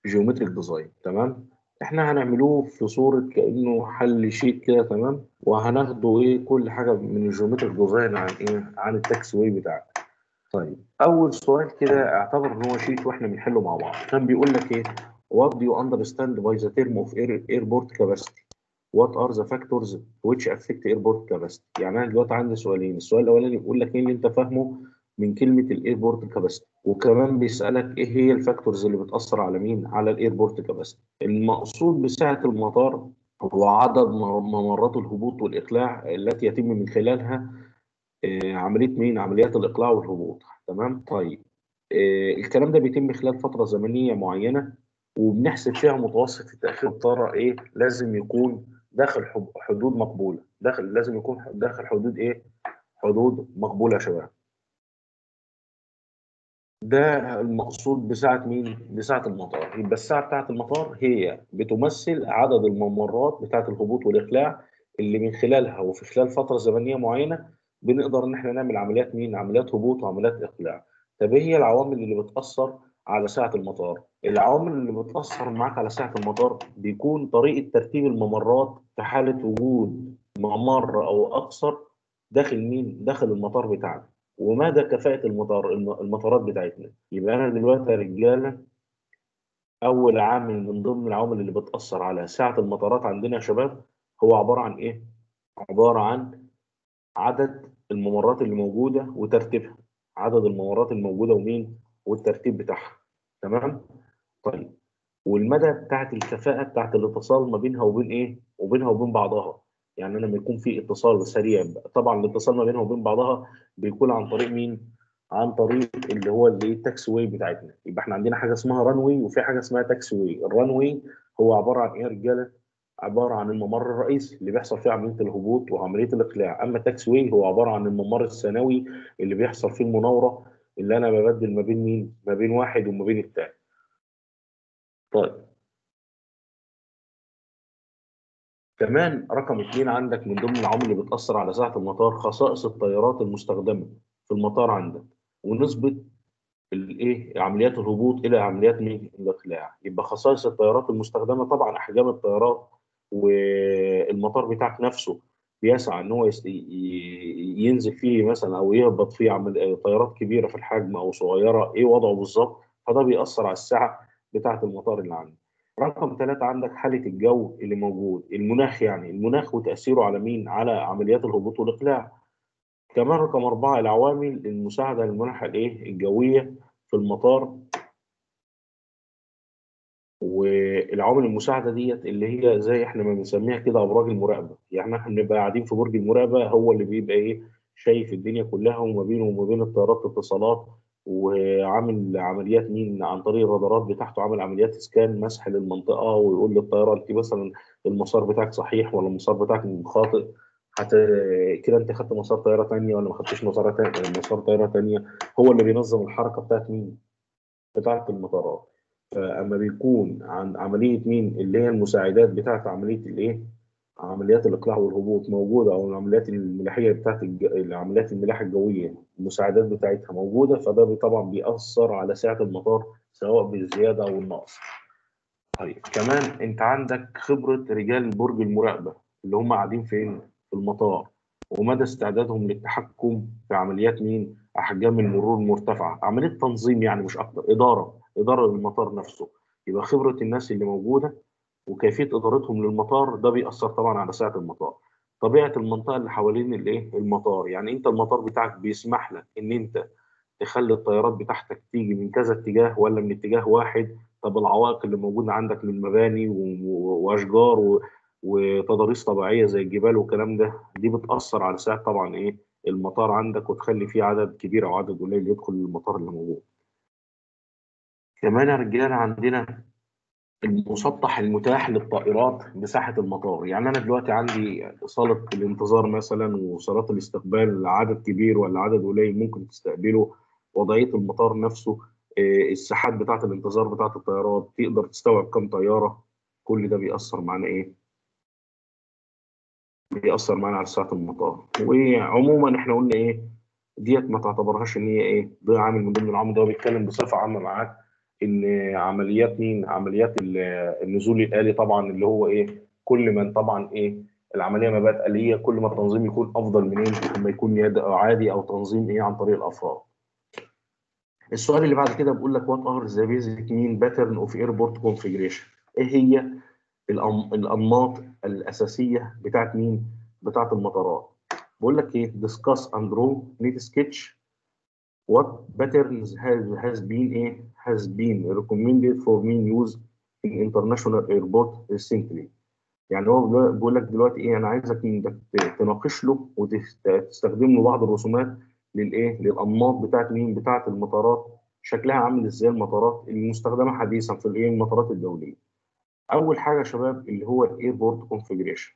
جيومتريك ديزاين تمام احنا هنعملوه في صورة كأنه حل شيت كده تمام وهناخده ايه كل حاجة من الجيومتريك ديزاين عن ايه عن التاكس واي بتاعنا طيب اول سؤال كده اعتبر ان هو شيت واحنا بنحله مع بعض كان بيقول لك ايه what do you understand by the term of air, airport capacity what are the factors which affect airport capacity يعني انا دلوقتي عندي سؤالين السؤال الاولاني بيقول لك ايه اللي انت فاهمه من كلمه الايربورت كاباسيتي وكمان بيسالك ايه هي الفاكتورز اللي بتاثر على مين على الايربورت كاباسيتي المقصود بسعه المطار هو عدد ممرات الهبوط والاقلاع التي يتم من خلالها آه، عمليه مين عمليات الاقلاع والهبوط تمام طيب آه، الكلام ده بيتم خلال فتره زمنيه معينه وبنحسب فيها متوسط التاخير الطاره ايه لازم يكون داخل حب- حدود مقبوله داخل لازم يكون داخل حدود ايه حدود مقبوله يا شباب ده المقصود بسعة مين؟ بسعة المطار، يبقى السعة بتاعة المطار هي بتمثل عدد الممرات بتاعة الهبوط والإقلاع اللي من خلالها وفي خلال فترة زمنية معينة بنقدر إن إحنا نعمل عمليات مين؟ عمليات هبوط وعمليات إقلاع. طب إيه هي العوامل اللي بتأثر على سعة المطار؟ العوامل اللي بتأثر معاك على سعة المطار بيكون طريقة ترتيب الممرات في حالة وجود ممر أو أكثر داخل مين؟ داخل المطار بتاعنا. ومدى كفاءة المطار الم- المطارات بتاعتنا يبقى أنا دلوقتي يا رجالة أول عامل من ضمن العوامل اللي بتأثر على سعة المطارات عندنا يا شباب هو عبارة عن إيه؟ عبارة عن عدد الممرات اللي موجودة وترتيبها عدد الممرات الموجودة ومين والترتيب بتاعها تمام؟ طيب والمدى بتاعت الكفاءة بتاعت الاتصال ما بينها وبين إيه؟ وبينها وبين بعضها يعني أنا لما يكون في اتصال سريع طبعا الاتصال ما بينها وبين بعضها بيكون عن طريق مين؟ عن طريق اللي هو اللي التاكسي واي بتاعتنا يبقى احنا عندنا حاجه اسمها ران واي وفي حاجه اسمها تاكسي واي الران واي هو عباره عن ايه يا رجاله عباره عن الممر الرئيسي اللي بيحصل فيه عمليه الهبوط وعمليه الاقلاع اما التاكسي واي هو عباره عن الممر الثانوي اللي بيحصل فيه المناوره اللي انا ببدل ما بين مين ما بين واحد وما بين التاني طيب كمان رقم اثنين عندك من ضمن العوامل اللي بتأثر على سعة المطار خصائص الطيارات المستخدمة في المطار عندك ونسبة الايه عمليات الهبوط الى عمليات مين الاقلاع يبقى خصائص الطيارات المستخدمة طبعا احجام الطيارات والمطار بتاعك نفسه بيسعى ان هو يس- ي- ينزل فيه مثلا او يهبط فيه عمل طيارات كبيره في الحجم او صغيره ايه وضعه بالظبط فده بيأثر على السعه بتاعه المطار اللي عندك رقم ثلاثة عندك حالة الجو اللي موجود المناخ يعني المناخ وتأثيره على مين على عمليات الهبوط والإقلاع كمان رقم أربعة العوامل المساعدة للمنح الإيه الجوية في المطار والعوامل المساعدة ديت اللي هي زي احنا ما بنسميها كده أبراج المراقبة يعني احنا بنبقى قاعدين في برج المراقبة هو اللي بيبقى إيه شايف الدنيا كلها وما بينه وما بين الطيارات اتصالات وعامل عمليات مين عن طريق الرادارات بتاعته عامل عمليات اسكان مسح للمنطقه ويقول للطياره انت مثلا المسار بتاعك صحيح ولا المسار بتاعك خاطئ حت... كده انت خدت مسار طياره ثانيه ولا ما خدتش مسار تانية مسار طياره ثانيه هو اللي بينظم الحركه بتاعت مين؟ بتاعت المطارات فاما بيكون عن عمليه مين اللي هي المساعدات بتاعت عمليه الايه؟ عمليات الاقلاع والهبوط موجوده او العمليات الملاحيه بتاعت الج... عمليات الملاحه الجويه المساعدات بتاعتها موجوده فده طبعا بيأثر على سعه المطار سواء بالزياده او النقص. طيب كمان انت عندك خبره رجال برج المراقبه اللي هم قاعدين فين؟ في المطار ومدى استعدادهم للتحكم في عمليات مين؟ احجام المرور المرتفعه، عمليه تنظيم يعني مش اكتر، اداره، اداره للمطار نفسه. يبقى خبره الناس اللي موجوده وكيفيه ادارتهم للمطار ده بيأثر طبعا على سعه المطار. طبيعه المنطقه اللي حوالين الايه؟ المطار، يعني انت المطار بتاعك بيسمح لك ان انت تخلي الطيارات بتاعتك تيجي من كذا اتجاه ولا من اتجاه واحد، طب العوائق اللي موجوده عندك من مباني و- واشجار و... وتضاريس طبيعيه زي الجبال والكلام ده دي بتاثر على سعه طبعا ايه المطار عندك وتخلي فيه عدد كبير او عدد قليل يدخل المطار اللي موجود. كمان يا رجاله عندنا المسطح المتاح للطائرات بساحه المطار، يعني انا دلوقتي عندي صاله الانتظار مثلا وصالات الاستقبال عدد كبير ولا عدد قليل ممكن تستقبله وضعيه المطار نفسه آه، الساحات بتاعه الانتظار بتاعه الطيارات تقدر تستوعب كم طياره كل ده بيأثر معانا ايه؟ بيأثر معانا على ساعة المطار وعموما احنا قلنا ايه ديت ما تعتبرهاش ان هي ايه ده عامل من ضمن العوامل ده هو بيتكلم بصفة عامة معاك ان عمليات مين عمليات ال- النزول الالي طبعا اللي هو ايه كل ما طبعا ايه العمليه ما بقت اليه كل ما التنظيم يكون افضل منين لما يكون يد عادي او تنظيم ايه عن طريق الافراد السؤال اللي بعد كده بيقول لك وات ار ذا بيزك مين باترن اوف ايربورت كونفيجريشن ايه هي الأم- الانماط الاساسيه بتاعت مين بتاعت المطارات بقول لك ايه discuss and draw need sketch what patterns has has been ايه has been recommended for mean use in international airport recently يعني هو بيقول- بيقول لك دلوقتي ايه انا عايزك انك ت- تناقش له وتستخدم له بعض الرسومات للايه للانماط بتاعت مين بتاعت المطارات شكلها عامل ازاي المطارات المستخدمه حديثا في الايه المطارات الدوليه اول حاجه يا شباب اللي هو الايربورت كونفيجريشن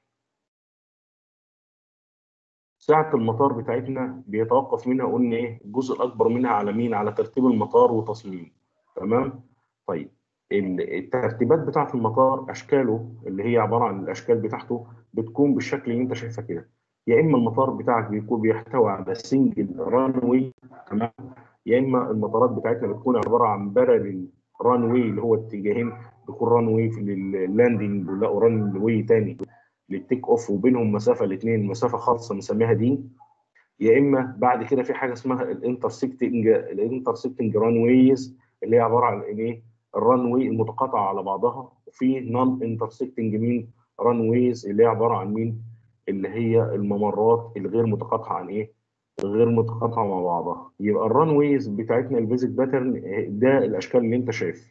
سعة المطار بتاعتنا بيتوقف منها قلنا ايه الجزء الاكبر منها على مين على ترتيب المطار وتصميمه تمام طيب ال- الترتيبات بتاعه المطار اشكاله اللي هي عباره عن الاشكال بتاعته بتكون بالشكل اللي انت شايفها كده يا اما المطار بتاعك بيكون بيحتوي على سنجل ران واي تمام يا اما المطارات بتاعتنا بتكون عباره عن بارل ران واي اللي هو اتجاهين بيكون ران واي لللاندنج ولا ران واي تاني للتيك اوف وبينهم مسافه الاثنين مسافه خاصه بنسميها دي يا اما بعد كده في حاجه اسمها الانترسكتنج الانترسكتنج ران ويز اللي هي عباره عن ايه الران واي المتقاطعه على بعضها وفي نون انترسكتنج مين ران ويز اللي هي عباره عن مين اللي هي الممرات الغير متقاطعه عن ايه غير متقاطعه مع بعضها يبقى الران ويز بتاعتنا البيزك باترن ده الاشكال اللي انت شايفها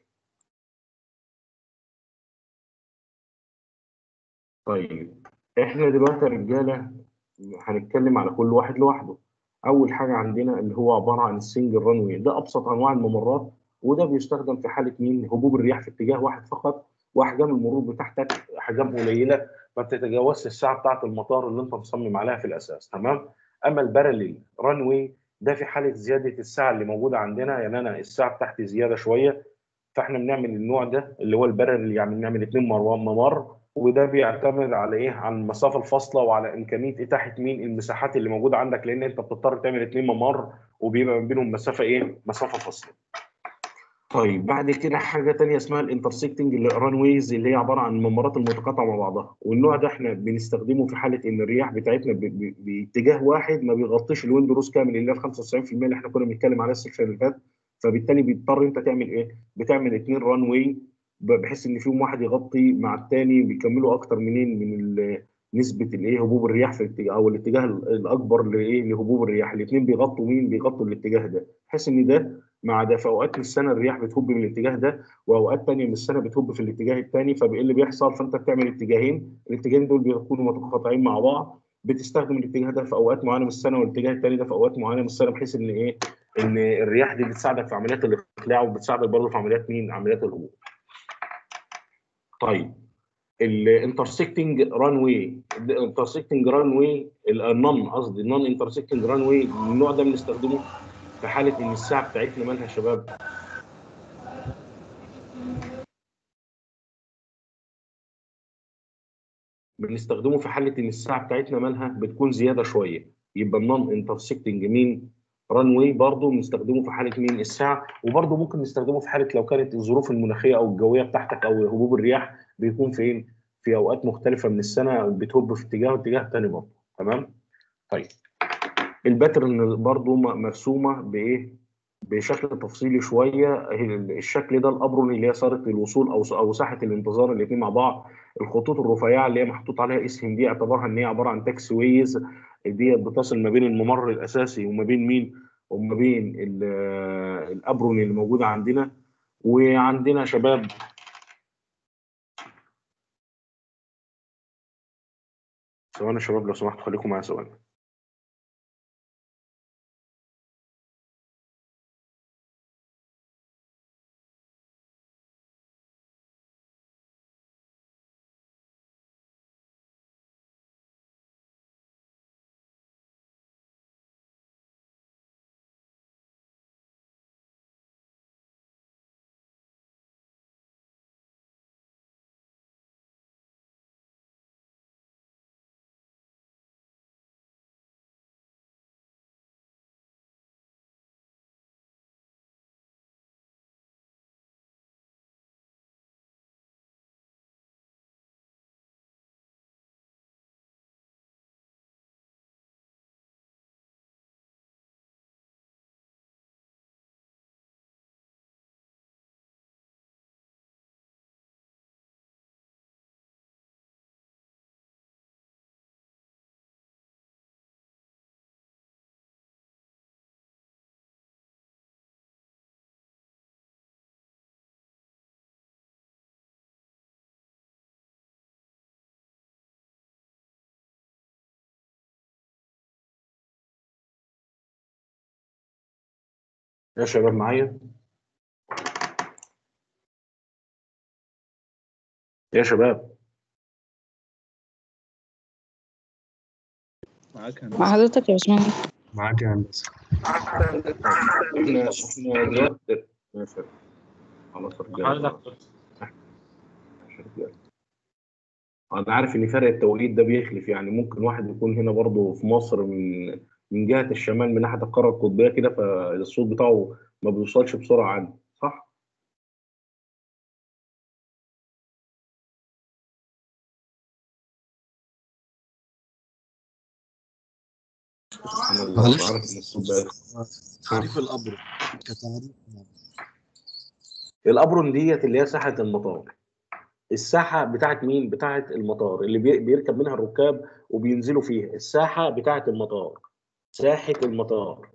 طيب احنا دلوقتي يا رجاله هنتكلم على كل واحد لوحده اول حاجه عندنا اللي هو عباره عن السنجل رانوي ده ابسط انواع الممرات وده بيستخدم في حاله مين هبوب الرياح في اتجاه واحد فقط واحجام المرور بتاعتك احجام قليله ما بتتجاوزش الساعه بتاعه المطار اللي انت مصمم عليها في الاساس تمام اما الباراليل رانوي ده في حاله زياده الساعه اللي موجوده عندنا يعني انا الساعه بتاعتي زياده شويه فاحنا بنعمل النوع ده اللي هو الباراليل يعني بنعمل اثنين ممر وده بيعتمد على ايه؟ على المسافه الفاصله وعلى امكانيه اتاحه مين المساحات اللي موجوده عندك لان انت بتضطر تعمل اثنين ممر وبيبقى ما بينهم مسافه ايه؟ مسافه فاصله. طيب بعد كده حاجه تانية اسمها الانترسكتنج الران ويز اللي هي عباره عن الممرات المتقاطعه مع بعضها والنوع ده احنا بنستخدمه في حاله ان الرياح بتاعتنا ب- ب- باتجاه واحد ما بيغطيش الويند روز كامل اللي هي في 95% اللي احنا كنا بنتكلم عليها السيكشن اللي فات فبالتالي بيضطر انت تعمل ايه؟ بتعمل اثنين ران واي بحيث ان فيهم واحد يغطي مع الثاني بيكملوا اكتر منين من ال- نسبه الايه هبوب الرياح في الاتجاه او الاتجاه الاكبر لايه لهبوب الرياح الاثنين بيغطوا مين بيغطوا الاتجاه ده بحيث ان ده مع ده في اوقات من السنه الرياح بتهب من الاتجاه ده واوقات ثانيه من السنه بتهب في الاتجاه الثاني فايه اللي بيحصل فانت بتعمل اتجاهين الاتجاهين دول بيكونوا متقاطعين مع بعض بتستخدم الاتجاه ده في اوقات معينه من السنه والاتجاه الثاني ده في اوقات معينه من السنه بحيث ان ايه ان الرياح دي بتساعدك في عمليات الاقلاع وبتساعدك برضه في عمليات مين عمليات الهبوط طيب الانترسكتنج ران واي الانترسكتنج ران واي النون قصدي النون انترسكتنج ران واي النوع ده بنستخدمه في حاله ان الساعه بتاعتنا مالها يا شباب بنستخدمه في حاله ان الساعه بتاعتنا مالها بتكون زياده شويه يبقى النون انترسكتنج مين ران واي برضه بنستخدمه في حاله مين الساعه وبرضه ممكن نستخدمه في حاله لو كانت الظروف المناخيه او الجويه بتاعتك او هبوب الرياح بيكون فين في اوقات مختلفه من السنه بتهب في اتجاه واتجاه تاني برضه تمام طيب الباترن برضه م- مرسومه بايه بشكل تفصيلي شويه الشكل ده الابرون اللي هي صارت الوصول او او ساحه الانتظار الاثنين مع بعض الخطوط الرفيعه اللي هي محطوط عليها اسهم دي اعتبرها ان هي عباره عن تاكسي ويز دي بتصل ما بين الممر الاساسي وما بين مين وما بين ال- الابرون اللي موجوده عندنا وعندنا شباب ثواني يا شباب لو سمحتوا خليكم معايا ثواني يا شباب معايا يا شباب معاك يا مع هندسة حضرتك يا باشمهندس معاك يا هندسة احنا احنا دلوقتي ماشي. خلاص رجاله ماشي رجاله. انا عارف ان فرق التوقيت ده بيخلف يعني ممكن واحد يكون هنا برضه في مصر من من جهه الشمال من ناحيه القاره القطبيه كده فالصوت بتاعه ما بيوصلش بسرعه عندي صح؟ سبحان الله معلش. عارف ان الصوت ده تعريف الأبر كتعريف الابرون ديت اللي هي ساحه المطار الساحه بتاعت مين بتاعت المطار اللي بي- بيركب منها الركاب وبينزلوا فيها الساحه بتاعت المطار ساحه المطار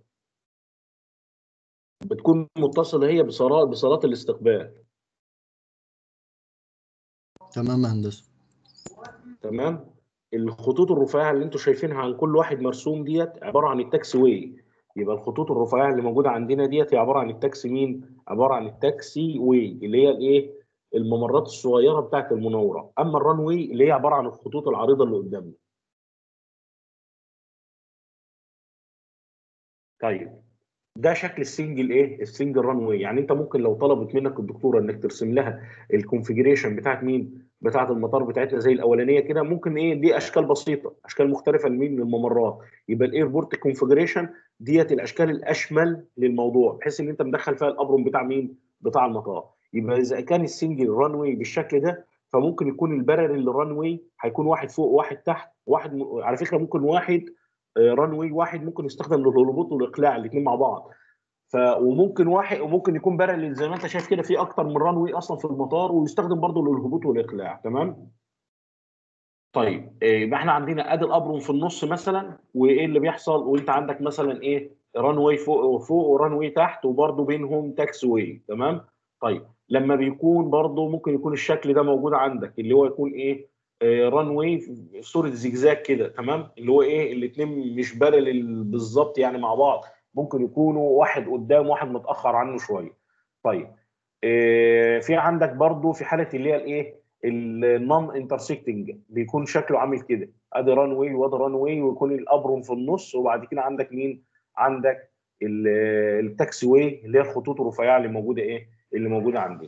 بتكون متصله هي بصالات بصالات الاستقبال تمام يا هندسة تمام الخطوط الرفيعه اللي انتم شايفينها عن كل واحد مرسوم ديت عباره عن التاكسي واي يبقى الخطوط الرفيعه اللي موجوده عندنا ديت هي عباره عن التاكسي مين عباره عن التاكسي واي اللي هي الايه الممرات الصغيره بتاعت المناوره اما الران واي اللي هي عباره عن الخطوط العريضه اللي قدامنا طيب ده شكل السنجل ايه السنجل ران واي يعني انت ممكن لو طلبت منك الدكتوره انك ترسم لها الكونفيجريشن بتاعت مين بتاعت المطار بتاعتنا زي الاولانيه كده ممكن ايه دي اشكال بسيطه اشكال مختلفه لمين للممرات يبقى الايربورت كونفيجريشن ديت الاشكال الاشمل للموضوع بحيث ان انت مدخل فيها الابرم بتاع مين بتاع المطار يبقى اذا كان السنجل ران واي بالشكل ده فممكن يكون البرر للران واي هيكون واحد فوق وواحد تحت واحد م... على فكره ممكن واحد ران واي واحد ممكن يستخدم للهبوط والاقلاع الاثنين مع بعض ف وممكن واحد وممكن يكون بارل زي ما انت شايف كده في اكتر من ران واي اصلا في المطار ويستخدم برضه للهبوط والاقلاع تمام طيب إيه، يبقى احنا عندنا ادي الابرم في النص مثلا وايه اللي بيحصل وانت عندك مثلا ايه ران واي فوق وفوق وران واي تحت وبرضه بينهم تاكس واي تمام طيب لما بيكون برضه ممكن يكون الشكل ده موجود عندك اللي هو يكون ايه ران واي في صوره زجزاج كده تمام اللي هو ايه الاثنين مش بارل بالظبط يعني مع بعض ممكن يكونوا واحد قدام واحد متاخر عنه شويه طيب إيه في عندك برضو في حاله اللي هي الايه النون انترسكتنج بيكون شكله عامل كده ادي ران واي وادي ران واي ويكون الابرم في النص وبعد كده عندك مين عندك ال- التاكسي واي اللي هي الخطوط الرفيعه اللي موجوده ايه اللي موجوده عندنا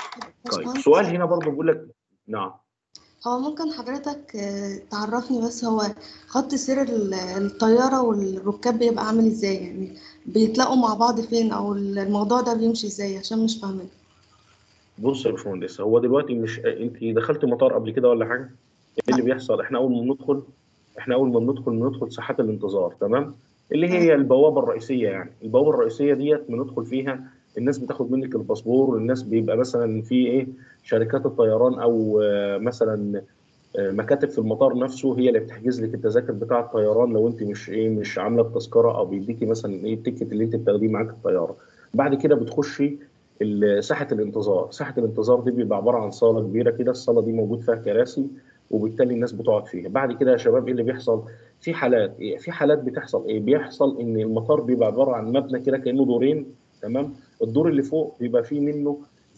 طيب باشمهندس، سؤال هنا برضو بيقول لك نعم هو ممكن حضرتك آه، تعرفني بس هو خط سير ال- الطيارة والركاب بيبقى عامل ازاي يعني بيتلاقوا مع بعض فين او الموضوع ده بيمشي ازاي عشان مش فاهمين بص يا باشمهندس هو دلوقتي مش انت دخلت مطار قبل كده ولا حاجه؟ ايه اللي بيحصل؟ احنا اول ما بندخل احنا اول ما بندخل بندخل ساحات الانتظار تمام؟ اللي هي البوابه الرئيسيه يعني، البوابه الرئيسيه ديت بندخل فيها الناس بتاخد منك الباسبور، الناس بيبقى مثلا في ايه شركات الطيران او آه، مثلا آه، مكاتب في المطار نفسه هي اللي بتحجز لك التذاكر بتاع الطيران لو انت مش ايه مش عامله التذكره او بيديكي مثلا ايه التيكت اللي انت بتاخديه معاك الطياره. بعد كده بتخشي ال- ساحه الانتظار، ساحه الانتظار دي بيبقى عباره عن صاله كبيره كده، الصاله دي موجود فيها كراسي وبالتالي الناس بتقعد فيها، بعد كده يا شباب ايه اللي بيحصل؟ في حالات إيه؟ في حالات بتحصل ايه؟ بيحصل ان المطار بيبقى عباره عن مبنى كده كانه دورين تمام؟ الدور اللي فوق بيبقى فيه منه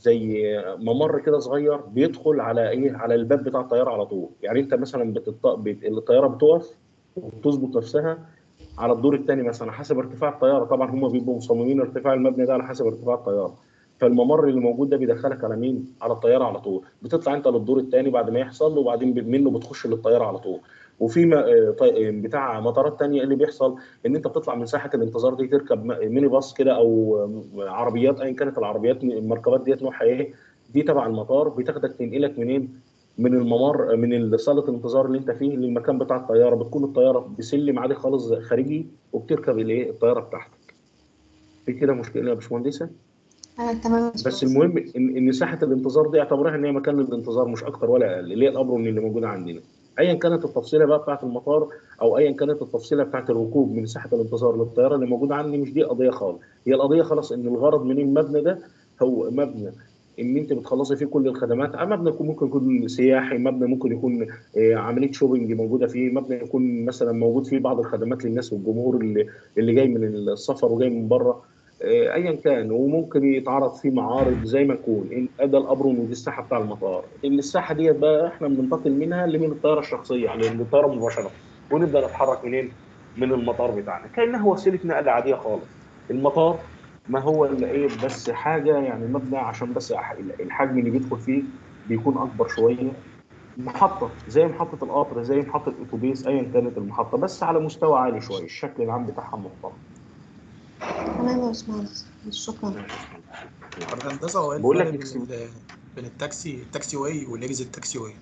زي ممر كده صغير بيدخل على ايه؟ على الباب بتاع الطياره على طول، يعني انت مثلا بتط... بت... الطياره بتقف وبتظبط نفسها على الدور الثاني مثلا حسب ارتفاع الطياره طبعا هم بيبقوا مصممين ارتفاع المبنى ده على حسب ارتفاع الطياره فالممر اللي موجود ده بيدخلك على مين؟ على الطياره على طول، بتطلع انت للدور الثاني بعد ما يحصل وبعدين ب- منه بتخش للطياره على طول. وفي م- آه، طي- بتاع مطارات تانية اللي بيحصل ان انت بتطلع من ساحه الانتظار دي تركب م- ميني باص كده او آه، عربيات ايا كانت العربيات المركبات ديت نوعها ايه دي تبع المطار بتاخدك تنقلك منين؟ من الممر من صاله الانتظار اللي انت فيه للمكان بتاع الطياره بتكون الطياره بسلم عادي خالص خارجي وبتركب الايه الطياره بتاعتك. في كده مشكله يا باشمهندسه؟ آه تمام يا بس باشمهندس. المهم ان ان ساحه الانتظار دي اعتبرها ان هي مكان للانتظار مش اكتر ولا اقل اللي هي الابرم اللي موجوده عندنا ايا كانت التفصيله بقى بتاعه المطار او ايا كانت التفصيله بتاعه الركوب من ساحه الانتظار للطياره اللي موجوده عندي مش دي قضيه خالص هي القضيه خلاص ان الغرض من المبنى ده هو مبنى ان انت بتخلصي فيه كل الخدمات آه، مبنى يكون ممكن يكون سياحي مبنى ممكن يكون آه، عمليه شوبينج موجوده فيه مبنى يكون مثلا موجود فيه بعض الخدمات للناس والجمهور اللي اللي جاي من السفر وجاي من بره آه، ايا كان وممكن يتعرض فيه معارض زي ما يكون إن- ده الابرون ودي الساحه بتاع المطار الساحه ديت بقى احنا بننتقل منها لمن الطياره الشخصيه يعني للطياره مباشره ونبدا نتحرك منين من المطار بتاعنا كانها وسيله نقل عاديه خالص المطار ما هو الا ايه بس حاجه يعني مبنى عشان بس أح- الحجم اللي بيدخل فيه بيكون اكبر شويه محطه زي محطه القطر زي محطه الاتوبيس ايا كانت المحطه بس على مستوى عالي شويه الشكل العام بتاعها محترم تمام يا باشمهندس شكرا طب هندسه هو ايه بقول لك الفرق بين إكس- ال- بين التاكسي التاكسي واي والاكزيت تاكسي واي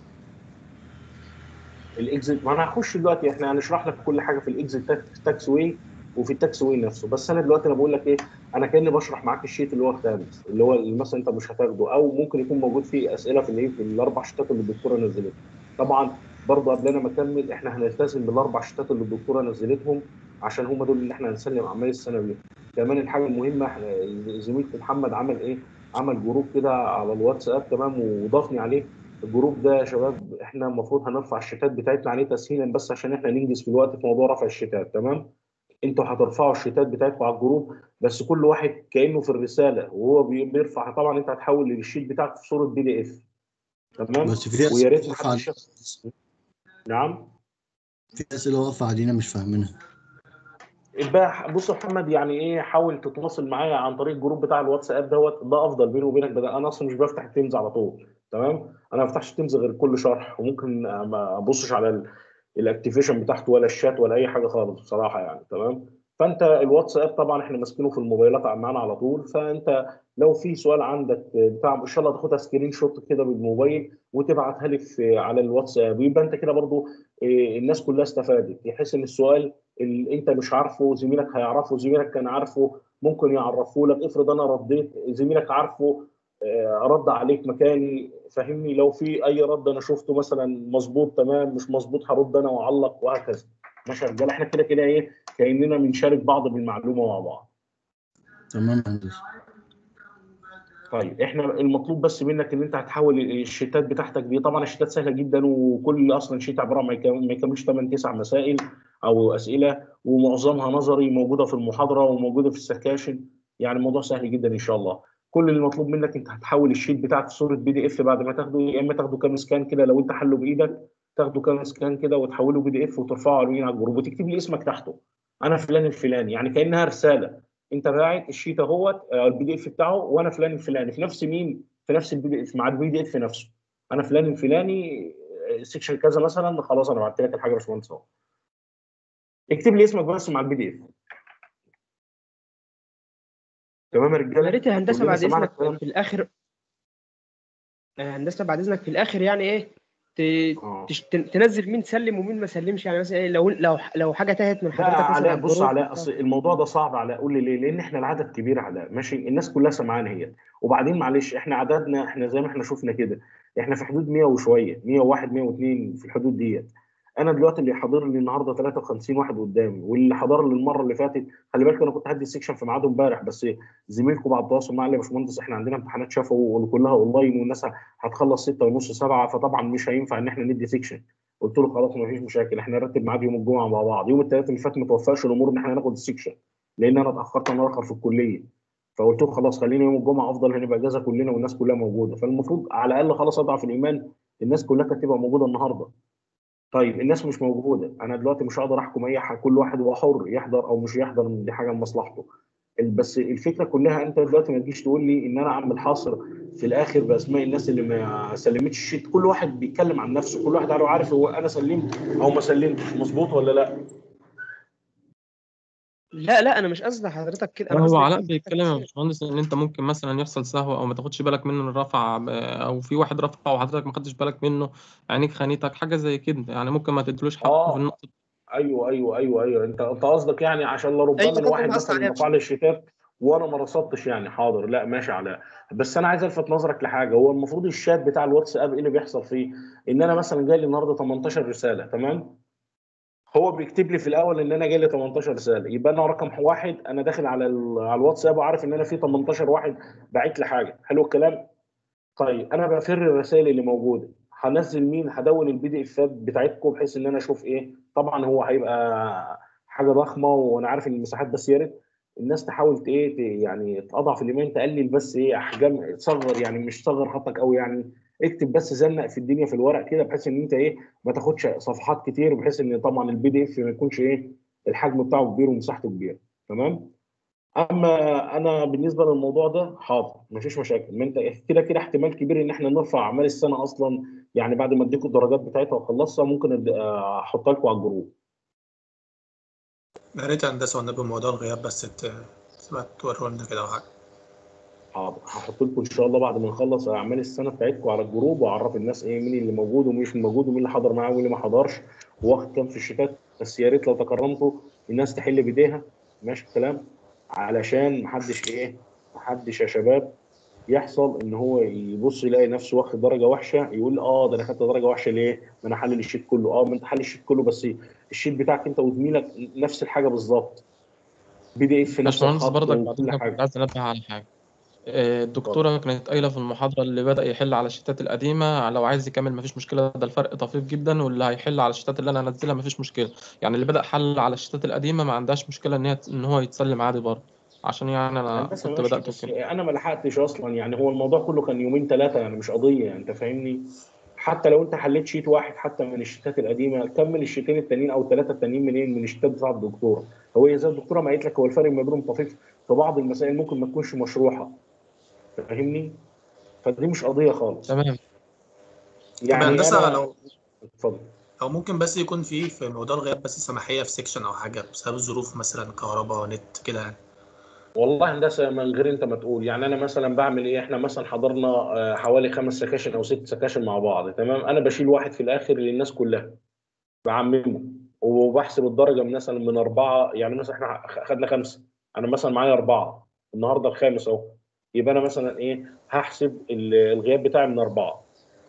الاكزيت ما انا هخش دلوقتي احنا هنشرح لك كل حاجه في الاكزيت تاكس واي وفي التاكس واي نفسه بس انا دلوقتي انا بقول لك ايه انا كاني بشرح معاك الشيت اللي هو الخامس اللي هو اللي مثلا انت مش هتاخده او ممكن يكون موجود فيه اسئله في الايه في الاربع شيتات اللي الدكتوره نزلتها طبعا برضه قبل انا ما اكمل احنا هنلتزم بالاربع شيتات اللي الدكتوره نزلتهم عشان هم دول اللي احنا هنسلم اعمال السنه بيهم كمان الحاجه المهمه احنا زميلتي محمد عمل ايه عمل جروب كده على الواتساب تمام وضافني عليه الجروب ده يا شباب احنا المفروض هنرفع الشتات بتاعتنا عليه تسهيلا بس عشان احنا ننجز في الوقت في موضوع رفع الشتات تمام انتوا هترفعوا الشتات بتاعتكم على الجروب بس كل واحد كانه في الرساله وهو بي- بيرفع طبعا انت هتحول الشيت بتاعك في صوره بي دي اف تمام بس في ويا ريت أسئلة واقفة محدش علينا ياخد- نعم في أسئلة واقفة علينا مش فاهمينها بقى بص يا محمد يعني ايه حاول تتواصل معايا عن طريق الجروب بتاع الواتساب دوت ده افضل بيني وبينك بدل انا اصلا مش بفتح التيمز على طول تمام انا ما بفتحش التيمز غير كل شرح وممكن ما ابصش على ال- الاكتيفيشن بتاعته ولا الشات ولا اي حاجه خالص بصراحه يعني تمام فانت الواتساب طبعا احنا ماسكينه في الموبايلات معانا على طول فانت لو في سؤال عندك بتاع ان شاء الله تاخدها سكرين شوت كده بالموبايل وتبعتها لي في على الواتساب يبقى انت كده برضو إيه، الناس كلها استفادت يحس ان السؤال اللي انت مش عارفه زميلك هيعرفه زميلك كان عارفه ممكن يعرفه لك افرض انا رديت زميلك عارفه آه، رد عليك مكاني فهمني لو في اي رد انا شفته مثلا مظبوط تمام مش مظبوط هرد انا واعلق وهكذا ماشي يا رجاله احنا كده كده ايه كاننا بنشارك بعض بالمعلومه مع بعض تمام يا هندسة طيب احنا المطلوب بس منك ان انت هتحول الشيتات بتاعتك دي طبعا الشيتات سهله جدا وكل اصلا شيت عباره عن ما يكم- ما يكملش 8 9 مسائل او اسئله ومعظمها نظري موجوده في المحاضره وموجوده في السكاشن يعني الموضوع سهل جدا ان شاء الله كل اللي مطلوب منك انت هتحول الشيت بتاعك في صوره بي دي اف بعد ما تاخده يا اما تاخده كام سكان كده لو انت حله بايدك تاخده كام سكان كده وتحوله بي دي اف وترفعه على اليمين على الجروب وتكتب لي اسمك تحته انا فلان الفلاني يعني كانها رساله انت باعت الشيت اهوت آه، البي دي اف بتاعه وانا فلان الفلاني في نفس مين في نفس البي دي اف مع البي دي اف نفسه انا فلان الفلاني آه، سيكشن كذا مثلا خلاص انا بعت لك الحاجه يا باشمهندس اهو اكتب لي اسمك بس مع البي دي اف تمام يا رجاله يا ريت يا هندسه كلنا بعد سمعنا اذنك الكلام؟ في الاخر آه، هندسه بعد اذنك في الاخر يعني ايه ت... اه تش... تن- تنزل مين سلم ومين ما سلمش يعني مثلا ايه لو لو لو حاجه تاهت من لا حضرتك مثلا علاء على بص الجروب علاء اصل الموضوع ده صعب علاء قول لي ليه؟ لان احنا العدد كبير علاء ماشي الناس كلها سمعانه هي وبعدين معلش احنا عددنا احنا زي ما احنا شفنا كده احنا في حدود 100 وشويه 101 102 في الحدود ديت انا دلوقتي اللي حاضر لي النهارده 53 واحد قدامي واللي حضر لي المره اللي فاتت خلي بالك انا كنت هدي السكشن في ميعاده امبارح بس زميلكم بعد التواصل معايا قال لي يا باشمهندس احنا عندنا امتحانات شفوي وكلها اونلاين والناس هتخلص 6 ونص 7 فطبعا مش هينفع ان احنا ندي سكشن قلت له خلاص ما فيش مشاكل احنا نرتب ميعاد يوم الجمعه مع بعض يوم الثلاث اللي فات ما توفقش الامور ان احنا ناخد السكشن لان انا اتاخرت انا اخر في الكليه فقلت له خلاص خلينا يوم الجمعه افضل هنبقى اجازه كلنا والناس كلها موجوده فالمفروض على الاقل خلاص اضعف الايمان الناس كلها كانت تبقى موجوده النهارده طيب الناس مش موجوده انا دلوقتي مش هقدر احكم اي حاجه كل واحد هو حر يحضر او مش يحضر دي حاجه لمصلحته بس الفكره كلها انت دلوقتي ما تجيش تقول لي ان انا اعمل حصر في الاخر باسماء الناس اللي ما سلمتش الشيت كل واحد بيتكلم عن نفسه كل واحد عارف هو انا سلمت او ما سلمتش مظبوط ولا لا لا لا انا مش قصدي حضرتك كده انا هو قصدي علاء إن بيتكلم يا حضرتك- باشمهندس ان انت ممكن مثلا يحصل سهو او ما تاخدش بالك منه الرفع ب- او في واحد رفع وحضرتك ما خدتش بالك منه عينيك خانتك حاجه زي كده يعني ممكن ما تدلوش حقه آه. في النقطه ايوه ايوه ايوه ايوه انت انت قصدك يعني عشان لربما أيوة، ده الواحد اللي قصدي مثلا عليه. رفع لي الشتات وانا ما رصدتش يعني حاضر لا ماشي على بس انا عايز الفت نظرك لحاجه هو المفروض الشات بتاع الواتساب ايه اللي بيحصل فيه؟ ان انا مثلا جاي لي النهارده 18 رساله تمام؟ هو بيكتب لي في الاول ان انا جاي لي 18 رساله يبقى انا رقم واحد انا داخل على ال- على الواتساب وعارف ان انا في 18 واحد باعت لي حاجه حلو الكلام؟ طيب انا بفر الرسائل اللي موجوده هنزل مين هدون البي دي افات بتاعتكم بحيث ان انا اشوف ايه طبعا هو هيبقى حاجه ضخمه وانا عارف ان المساحات بس يا ريت الناس تحاول ت- ايه ت- يعني تضعف الايمان تقلل بس ايه احجام تصغر يعني مش صغر خطك قوي يعني اكتب بس زنق في الدنيا في الورق كده بحيث ان انت ايه ما تاخدش صفحات كتير بحيث ان طبعا البي دي اف ما يكونش ايه الحجم بتاعه كبير ومساحته كبيره تمام اما انا بالنسبه للموضوع ده حاضر مفيش مشاكل ما انت كده كده احتمال كبير ان احنا نرفع اعمال السنه اصلا يعني بعد ما اديكم الدرجات بتاعتها واخلصها ممكن أد- احطها لكم على الجروب يا ريت يا هندسه والنبي موضوع الغياب بس ت- تبقى توروا لنا كده او حاجه حاضر هحط لكم ان شاء الله بعد ما نخلص اعمال السنه بتاعتكم على الجروب واعرف الناس ايه مين اللي موجود ومين مش موجود ومين اللي حضر معاه ومين اللي ما حضرش واخد كام في الشتات بس يا ريت لو تكرمتوا الناس تحل بايديها ماشي الكلام علشان محدش ايه محدش يا شباب يحصل ان هو يبص يلاقي نفسه واخد درجه وحشه يقول اه ده انا خدت درجه وحشه ليه؟ ما انا حلل الشيت كله اه ما انت حلل الشيت كله بس الشيت بتاعك انت وزميلك نفس الحاجه بالظبط بي دي اف نفس باشمهندس الخط برضك بعد وكل كده كنت حاجه عايز انبه على حاجه آه، الدكتوره كانت قايله في المحاضره اللي بدأ يحل على الشتات القديمه لو عايز يكمل مفيش مشكله ده الفرق طفيف جدا واللي هيحل على الشتات اللي انا هنزلها مفيش مشكله يعني اللي بدأ حل على الشتات القديمه ما عندهاش مشكله ان هي ان هو يتسلم عادي برضه عشان يعني انا هندسه كنت ماشي بدأت بس كده انا ما لحقتش اصلا يعني هو الموضوع كله كان يومين ثلاثه يعني مش قضيه يعني انت فاهمني حتى لو انت حليت شيت واحد حتى من الشيتات القديمه كمل الشيتين التانيين او الثلاثه التانيين منين من الشيتات بتاع الدكتوره هو زي الدكتوره ما قالت لك هو الفرق ما بينهم طفيف في بعض المسائل ممكن ما تكونش مشروحه فاهمني فدي مش قضيه خالص تمام طب يا يعني هندسه انا لو اتفضل او ممكن بس يكون في في موضوع الغياب بس سماحيه في سيكشن او حاجه بسبب الظروف مثلا كهرباء نت كده يعني والله هندسه من غير انت ما تقول يعني انا مثلا بعمل ايه احنا مثلا حضرنا آه، حوالي خمس سكاشن او ست سكاشن مع بعض تمام انا بشيل واحد في الاخر للناس كلها بعممه وبحسب الدرجه من مثلا من اربعه يعني مثلا احنا خدنا خمسه انا مثلا معايا اربعه النهارده الخامس اهو يبقى انا مثلا ايه هحسب ال- الغياب بتاعي من اربعه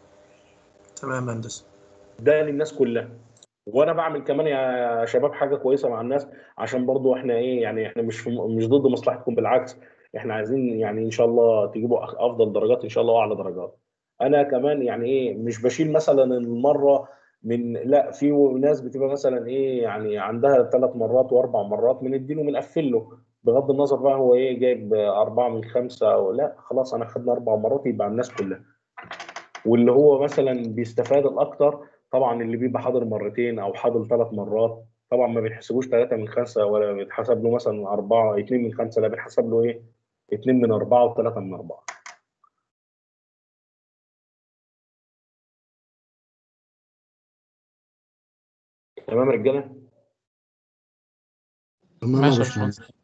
تمام يا هندسه ده للناس كلها وانا بعمل كمان يا شباب حاجه كويسه مع الناس عشان برضو احنا ايه يعني احنا مش في مش ضد مصلحتكم بالعكس احنا عايزين يعني ان شاء الله تجيبوا أخ- افضل درجات ان شاء الله واعلى درجات انا كمان يعني ايه مش بشيل مثلا المره من لا في ناس بتبقى مثلا ايه يعني عندها ثلاث مرات واربع مرات بنديله بنقفل له بغض النظر بقى هو ايه جايب اربعه من خمسه او لا خلاص انا خدنا اربع مرات يبقى على الناس كلها واللي هو مثلا بيستفاد الاكتر طبعا اللي بيبقى حاضر مرتين او حاضر ثلاث مرات طبعا ما بنحسبوش ثلاثه من خمسه ولا بيتحسب له مثلا اربعه اثنين من خمسه لا بنحسب له ايه اثنين من اربعه وثلاثه من اربعه تمام يا رجاله تمام يا ماشي يا باشمهندس باشمهندس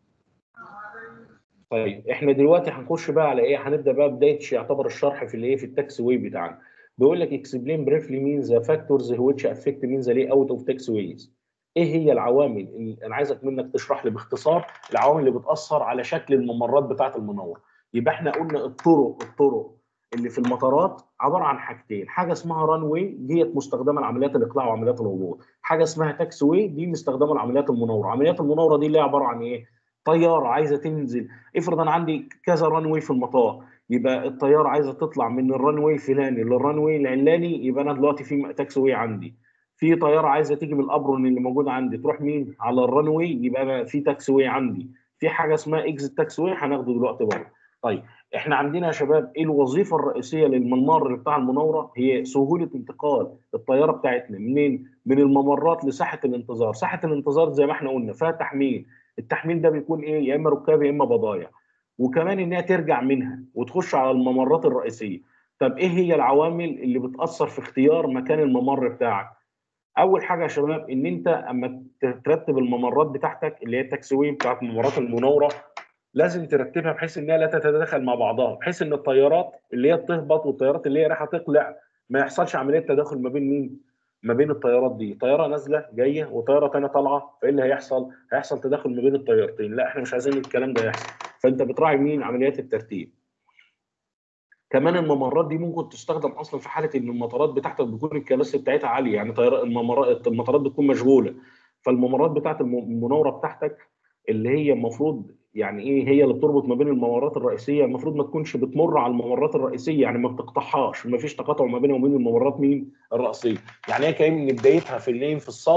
طيب احنا دلوقتي هنخش بقى على ايه هنبدا بقى بدايه ش- يعتبر الشرح في الايه في التاكس واي بتاعنا بيقول لك explain briefly means the factors which affect means the layout of taxiways ايه هي العوامل اللي انا عايزك منك تشرح لي باختصار العوامل اللي بتاثر على شكل الممرات بتاعه المنور يبقى احنا قلنا الطرق الطرق اللي في المطارات عباره عن حاجتين حاجه اسمها ران واي ديت مستخدمه لعمليات الاقلاع وعمليات الهبوط حاجه اسمها تاكس واي دي مستخدمه لعمليات المناوره عمليات المناوره دي اللي هي عباره عن ايه طياره عايزه تنزل افرض انا عندي كذا ران واي في المطار يبقى الطياره عايزه تطلع من الران واي الفلاني للران واي العلاني يبقى انا دلوقتي في تاكسي واي عندي في طياره عايزه تيجي من الابرون اللي موجود عندي تروح مين على الران واي يبقى انا في تاكسي واي عندي في حاجه اسمها اكزيت تاكسي واي هناخده دلوقتي برضه طيب احنا عندنا يا شباب ايه الوظيفه الرئيسيه للممر بتاع المناوره هي سهوله انتقال الطياره بتاعتنا منين من الممرات لساحه الانتظار ساحه الانتظار زي ما احنا قلنا فيها تحميل التحميل ده بيكون ايه يا اما ركاب يا اما بضايع وكمان انها ترجع منها وتخش على الممرات الرئيسيه طب ايه هي العوامل اللي بتاثر في اختيار مكان الممر بتاعك اول حاجه يا شباب ان انت اما ترتب الممرات بتاعتك اللي هي التاكسي واي بتاعت الممرات المناوره لازم ترتبها بحيث انها لا تتداخل مع بعضها بحيث ان الطيارات اللي هي بتهبط والطيارات اللي هي رايحه تقلع ما يحصلش عمليه تداخل ما بين مين ما بين الطيارات دي طياره نازله جايه وطياره ثانيه طالعه فايه اللي هيحصل هيحصل تداخل ما بين الطيارتين لا احنا مش عايزين الكلام ده يحصل فانت بتراعي مين عمليات الترتيب كمان الممرات دي ممكن تستخدم اصلا في حاله ان المطارات بتاعتك بتكون الكراسي بتاعتها عاليه يعني طيار الممرات المطارات بتكون مشغوله فالممرات بتاعت الم- المناوره بتاعتك اللي هي المفروض يعني ايه هي اللي بتربط ما بين الممرات الرئيسيه المفروض ما تكونش بتمر على الممرات الرئيسيه يعني ما بتقطعهاش ما فيش تقاطع ما بينها وبين الممرات مين الرئيسيه يعني هي كان من بدايتها في اللين في الصاله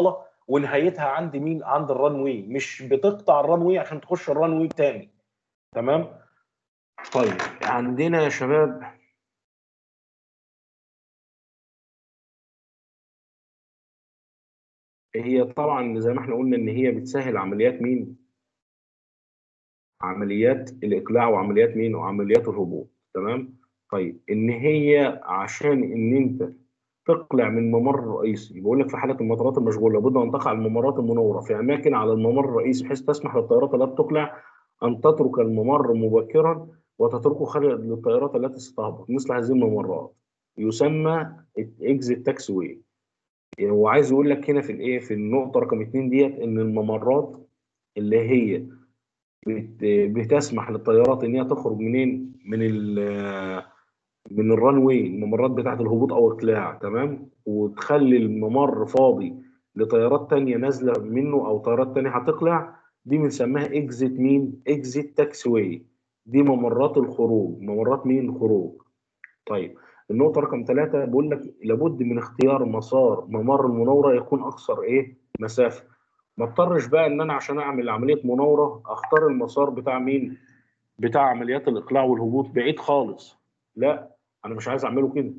ونهايتها عند مين عند الران واي مش بتقطع الران واي عشان تخش الران واي تاني تمام طيب عندنا يا شباب هي طبعا زي ما احنا قلنا ان هي بتسهل عمليات مين عمليات الاقلاع وعمليات مين وعمليات الهبوط تمام طيب ان هي عشان ان انت تقلع من ممر رئيسي بقول لك في حاله المطارات المشغوله لابد ان تقع الممرات المنوره في اماكن على الممر الرئيسي بحيث تسمح للطيارات التي تقلع ان تترك الممر مبكرا وتتركه خارج للطيارات التي ستهبط مثل هذه الممرات يسمى اكزيت تاكس واي يعني هو عايز يقول لك هنا في الايه في النقطه رقم اتنين ديت ان الممرات اللي هي بت بتسمح للطيارات ان هي تخرج منين من ال من الران واي الممرات بتاعه الهبوط او الاقلاع تمام وتخلي الممر فاضي لطيارات تانية نازله منه او طيارات تانية هتقلع دي بنسميها اكزيت مين اكزيت تاكس واي دي ممرات الخروج ممرات مين الخروج طيب النقطة رقم ثلاثة بقول لك لابد من اختيار مسار ممر المناورة يكون أقصر إيه؟ مسافة. ما اضطرش بقى إن أنا عشان أعمل عملية مناورة أختار المسار بتاع مين؟ بتاع عمليات الإقلاع والهبوط بعيد خالص. لا أنا مش عايز أعمله كده.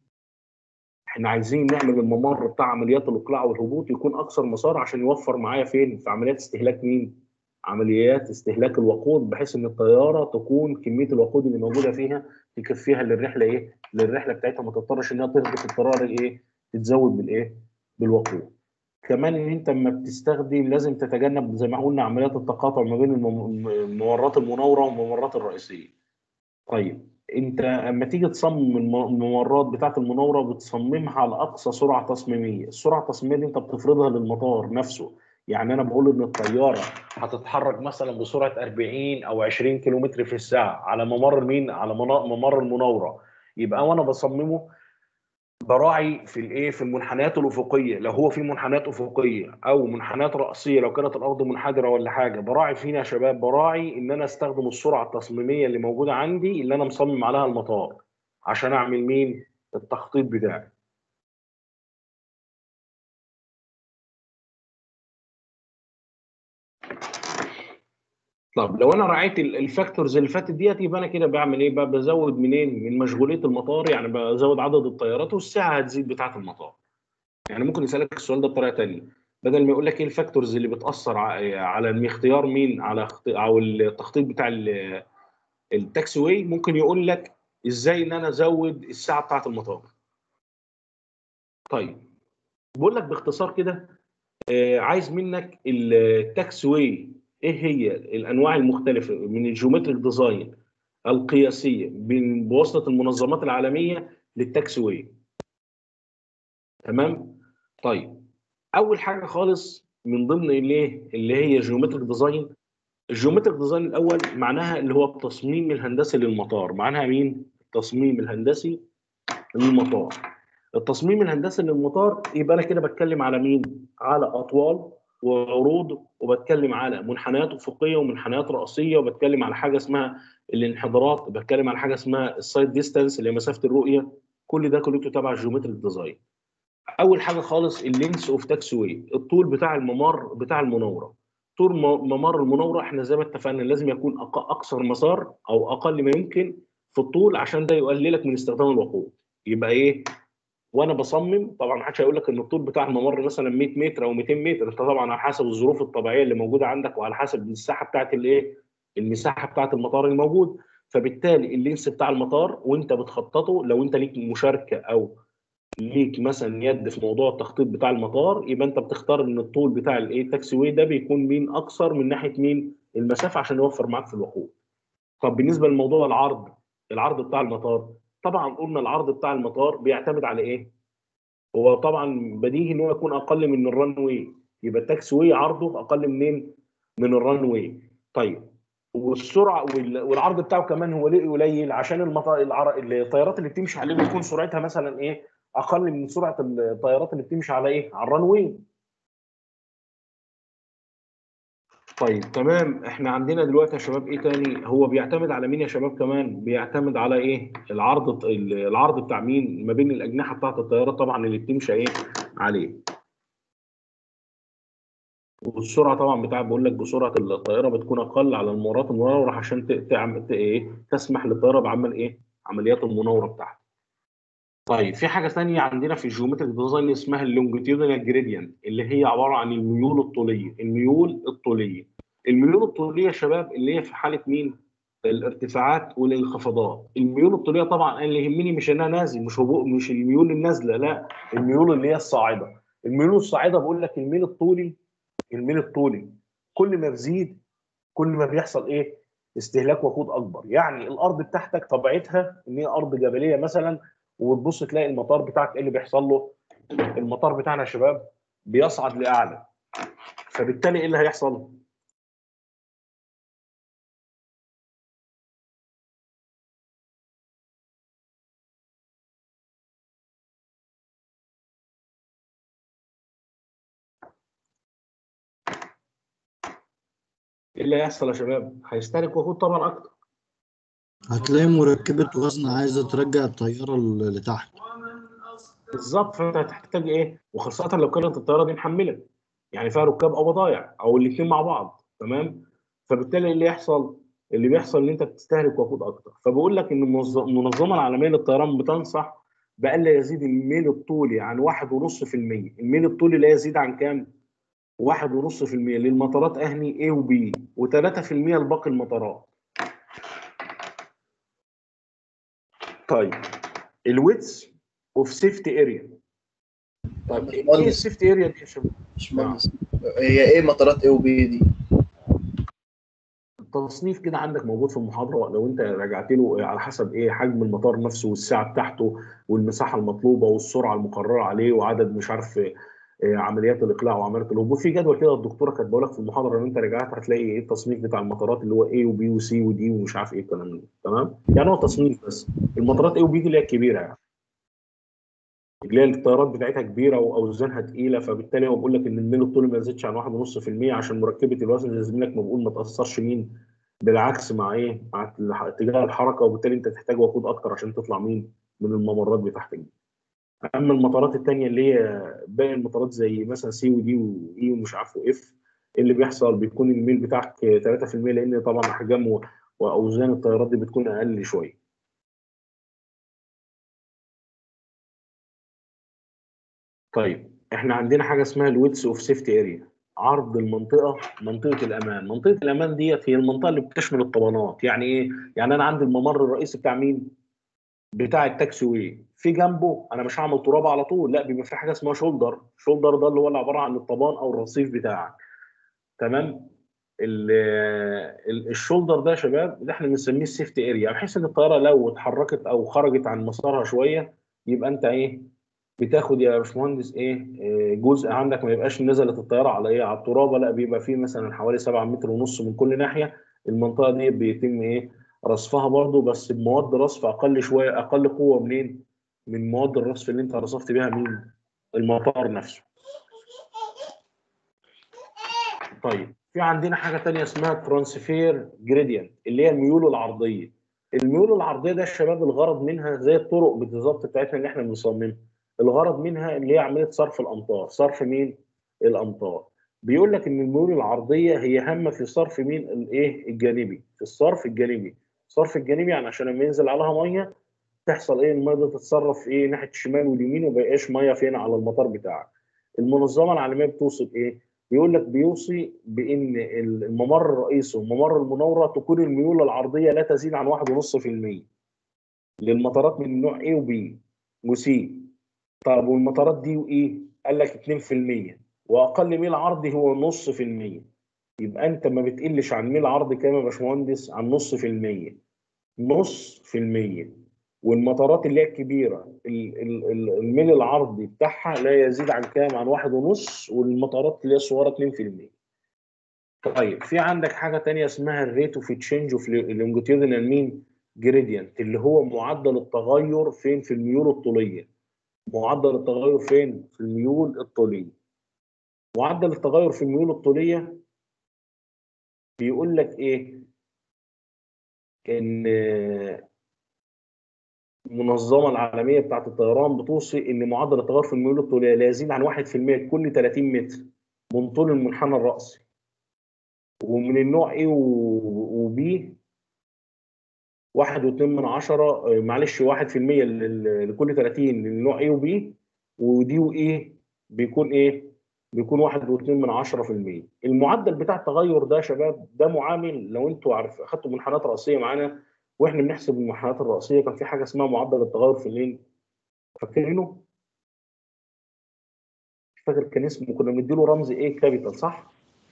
إحنا عايزين نعمل الممر بتاع عمليات الإقلاع والهبوط يكون أقصر مسار عشان يوفر معايا فين؟ في عمليات استهلاك مين؟ عمليات استهلاك الوقود بحيث ان الطياره تكون كميه الوقود اللي موجوده فيها تكفيها للرحله ايه؟ للرحله بتاعتها ما تضطرش انها تهبط الطياره ايه؟ تتزود بالايه؟ بالوقود. كمان ان انت لما بتستخدم لازم تتجنب زي ما قلنا عمليات التقاطع ما بين المم- الممرات المناوره والممرات الرئيسيه. طيب انت اما تيجي تصمم الم- الممرات بتاعه المناوره بتصممها على اقصى سرعه تصميميه، السرعه التصميميه دي انت بتفرضها للمطار نفسه. يعني انا بقول ان الطياره هتتحرك مثلا بسرعه 40 او 20 كيلومتر في الساعه على ممر مين؟ على منا- ممر المناوره. يبقى وانا بصممه براعي في الايه في المنحنيات الافقيه لو هو في منحنيات افقيه او منحنيات راسيه لو كانت الارض منحدره ولا حاجه براعي فين يا شباب براعي ان انا استخدم السرعه التصميميه اللي موجوده عندي اللي انا مصمم عليها المطار عشان اعمل مين التخطيط بتاعي طب لو انا راعيت ال- الفاكتورز اللي فاتت ديت يبقى انا كده بعمل ايه بقى بزود منين من مشغوليه المطار يعني بزود عدد الطيارات والسعه هتزيد بتاعه المطار يعني ممكن يسالك السؤال ده بطريقه تانية بدل ما يقول لك ايه الفاكتورز اللي بتاثر ع- على إن اختيار مين على اخت- او التخطيط بتاع ال- التاكسي واي ممكن يقول لك ازاي ان انا ازود السعه بتاعه المطار طيب بقول لك باختصار كده آه، عايز منك التاكسي واي ايه هي الانواع المختلفه من الجيومتريك ديزاين القياسيه بين- بواسطه المنظمات العالميه للتاكسي واي تمام طيب اول حاجه خالص من ضمن الايه اللي هي جيومتريك ديزاين الجيومتريك ديزاين الاول معناها اللي هو التصميم الهندسي للمطار معناها مين التصميم الهندسي للمطار التصميم الهندسي للمطار يبقى انا كده بتكلم على مين على اطوال وعروض وبتكلم على منحنيات افقيه ومنحنيات راسيه وبتكلم على حاجه اسمها الانحدارات بتكلم على حاجه اسمها السايد ديستانس اللي هي مسافه الرؤيه كل ده كله تبع الجيومتريك ديزاين اول حاجه خالص اللينس اوف تاكسي واي الطول بتاع الممر بتاع المناوره طول م- ممر المناوره احنا زي ما اتفقنا لازم يكون أق- اقصر مسار او اقل ما يمكن في الطول عشان ده يقللك من استخدام الوقود يبقى ايه وانا بصمم طبعا ما حدش هيقول لك ان الطول بتاع الممر مثلا 100 متر او 200 متر انت طبعا على حسب الظروف الطبيعيه اللي موجوده عندك وعلى حسب المساحه بتاعت الايه المساحه بتاعت المطار الموجود فبالتالي اللينس بتاع المطار وانت بتخططه لو انت ليك مشاركه او ليك مثلا يد في موضوع التخطيط بتاع المطار يبقى انت بتختار ان الطول بتاع الايه التاكسي واي ده بيكون مين اقصر من ناحيه مين المسافه عشان يوفر معاك في الوقود طب بالنسبه لموضوع العرض العرض بتاع المطار طبعا قلنا العرض بتاع المطار بيعتمد على ايه هو طبعا بديهي ان هو يكون اقل من الران واي يبقى التاكسي واي عرضه اقل منين من الران واي طيب والسرعه وال- والعرض بتاعه كمان هو ليه قليل عشان المطار العر... الطيارات اللي بتمشي عليه بتكون سرعتها مثلا ايه اقل من سرعه الطيارات اللي بتمشي على ايه على الران واي طيب تمام احنا عندنا دلوقتي يا شباب ايه تاني هو بيعتمد على مين يا شباب كمان بيعتمد على ايه العرض العرض بتاع مين ما بين الاجنحه بتاعت الطيارات طبعا اللي بتمشي ايه عليه والسرعه طبعا بتاع بقول لك بسرعه الطائره بتكون اقل على الممرات المناوره عشان ت- تعمل ت- ايه تسمح للطائره بعمل ايه عمليات المناوره بتاعتها طيب في حاجه ثانيه عندنا في الجيومتريك ديزاين اسمها اللونجيتيودينال جريدينت اللي هي عباره عن الميول الطوليه الميول الطوليه الميول الطوليه يا شباب اللي هي في حاله مين الارتفاعات والانخفاضات الميول الطوليه طبعا أنا اللي يهمني مش انها نازل مش هبوء مش الميول النازله لا الميول اللي هي الصاعده الميول الصاعده بقول لك الميل الطولي الميل الطولي كل ما بيزيد كل ما بيحصل ايه استهلاك وقود اكبر يعني الارض بتاعتك طبيعتها ان هي ارض جبليه مثلا وتبص تلاقي المطار بتاعك ايه اللي بيحصل له المطار بتاعنا يا شباب بيصعد لاعلى فبالتالي ايه اللي هيحصل ايه اللي هيحصل يا شباب هيستهلك وقود طبعا اكتر هتلاقي مركبة وزن عايزة ترجع الطيارة ل- لتحت بالظبط فانت هتحتاج ايه وخاصه لو كانت الطياره دي محمله يعني فيها ركاب او بضايع او الاثنين مع بعض تمام فبالتالي اللي يحصل اللي بيحصل ان انت بتستهلك وقود اكتر فبقول لك ان المنظ- المنظمه العالميه للطيران بتنصح بألا يزيد الميل الطولي عن 1.5% الميل الطولي لا يزيد عن كام 1.5% للمطارات اهني A و B و3% لباقي المطارات طيب الويتس اوف سيفتي اريا طيب ايه باشمهندس. السيفتي اريا دي يا شباب؟ باشمهندس هي ايه مطارات اي وبي دي؟ التصنيف كده عندك موجود في المحاضره لو انت رجعت له على حسب ايه حجم المطار نفسه والسعه بتاعته والمساحه المطلوبه والسرعه المقرره عليه وعدد مش عارف آه، عمليات الاقلاع وعمليات الهبوط في جدول كده الدكتوره كاتبه لك في المحاضره لو انت رجعت هتلاقي ايه التصنيف بتاع المطارات اللي هو A وبي وسي ودي ومش عارف ايه الكلام ده تمام يعني هو تصنيف بس المطارات A وبي دي اللي هي الكبيره يعني اللي هي الطيارات بتاعتها كبيره واوزانها تقيله فبالتالي هو بيقول لك ان الميل الطولي ما يزيدش عن 1.5% عشان مركبه الوزن زي زميلك ما بقول ما تاثرش مين بالعكس مع ايه مع الح- اتجاه الحركه وبالتالي انت تحتاج وقود اكتر عشان تطلع مين من الممرات بتاعتك دي اما المطارات الثانيه اللي هي باقي المطارات زي مثلا سي ودي واي ومش عارف واف اللي بيحصل بيكون الميل بتاعك 3% لان طبعا احجام و- واوزان الطيارات دي بتكون اقل شويه طيب احنا عندنا حاجه اسمها الويتس اوف سيفتي اريا عرض المنطقه منطقه الامان منطقه الامان ديت هي المنطقه اللي بتشمل الطبانات يعني ايه يعني انا عندي الممر الرئيسي بتاع مين بتاع التاكسي واي في جنبه انا مش هعمل تراب على طول لا بيبقى في حاجه اسمها شولدر شولدر ده اللي هو اللي عباره عن الطبان او الرصيف بتاعك تمام ال- ال- الشولدر ده يا شباب ده احنا بنسميه السيفتي اريا بحيث ان الطياره لو اتحركت او خرجت عن مسارها شويه يبقى انت ايه بتاخد يا باشمهندس ايه آه، جزء عندك ما يبقاش نزلت الطياره على ايه على الترابه لا بيبقى فيه مثلا حوالي 7 متر ونص من كل ناحيه المنطقه دي بيتم ايه رصفها برضو بس بمواد رصف اقل شويه اقل قوه منين من مواد الرصف اللي انت رصفت بيها مين المطار نفسه طيب في عندنا حاجه تانية اسمها ترانسفير جريدينت اللي هي الميول العرضيه الميول العرضيه ده يا شباب الغرض منها زي الطرق بالظبط بتاعتنا اللي احنا بنصممها الغرض منها اللي هي عمليه صرف الامطار صرف مين الامطار بيقول لك ان الميول العرضيه هي هامه في صرف مين الايه الجانبي في الصرف الجانبي الصرف الجانبي يعني عشان لما ينزل عليها ميه تحصل ايه الميه دي تتصرف ايه ناحيه الشمال واليمين وما يبقاش ميه فين على المطار بتاعك المنظمه العالميه بتوصي بايه بيقول لك بيوصي بان الممر الرئيسي والممر المناوره تكون الميول العرضيه لا تزيد عن 1.5% للمطارات من النوع A و B و C طب والمطارات دي وايه؟ قال لك 2% واقل ميل عرضي هو نص في المية يبقى انت ما بتقلش عن ميل عرضي كام يا باشمهندس؟ عن نص في المية نص في المية والمطارات اللي هي الكبيرة ال- ال- ال- الميل العرضي بتاعها لا يزيد عن كام؟ عن واحد ونص والمطارات اللي هي الصغيرة 2% طيب في عندك حاجة تانية اسمها الريت اوف تشينج اوف لونجيتيودينال مين؟ جريدينت اللي هو معدل التغير فين في الميول الطولية معدل التغير فين؟ في الميول الطولية. معدل التغير في الميول الطولية بيقول لك إيه؟ إن المنظمة العالمية بتاعت الطيران بتوصي إن معدل التغير في الميول الطولية لا يزيد عن 1% كل 30 متر. من طول المنحنى الرأسي ومن النوع A و B واحد واتنين من عشرة آه، معلش واحد في المية لل- لكل 30 للنوع A و B ودي و A بيكون ايه؟ بيكون واحد واتنين من عشرة في المية المعدل بتاع التغير ده يا شباب ده معامل لو انتوا عارف اخدتوا منحنيات رأسية معانا واحنا بنحسب المنحنيات الرأسية كان في حاجة اسمها معدل التغير في الليل فاكرينه؟ مش فاكر كان اسمه كنا بنديله رمز ايه كابيتال صح؟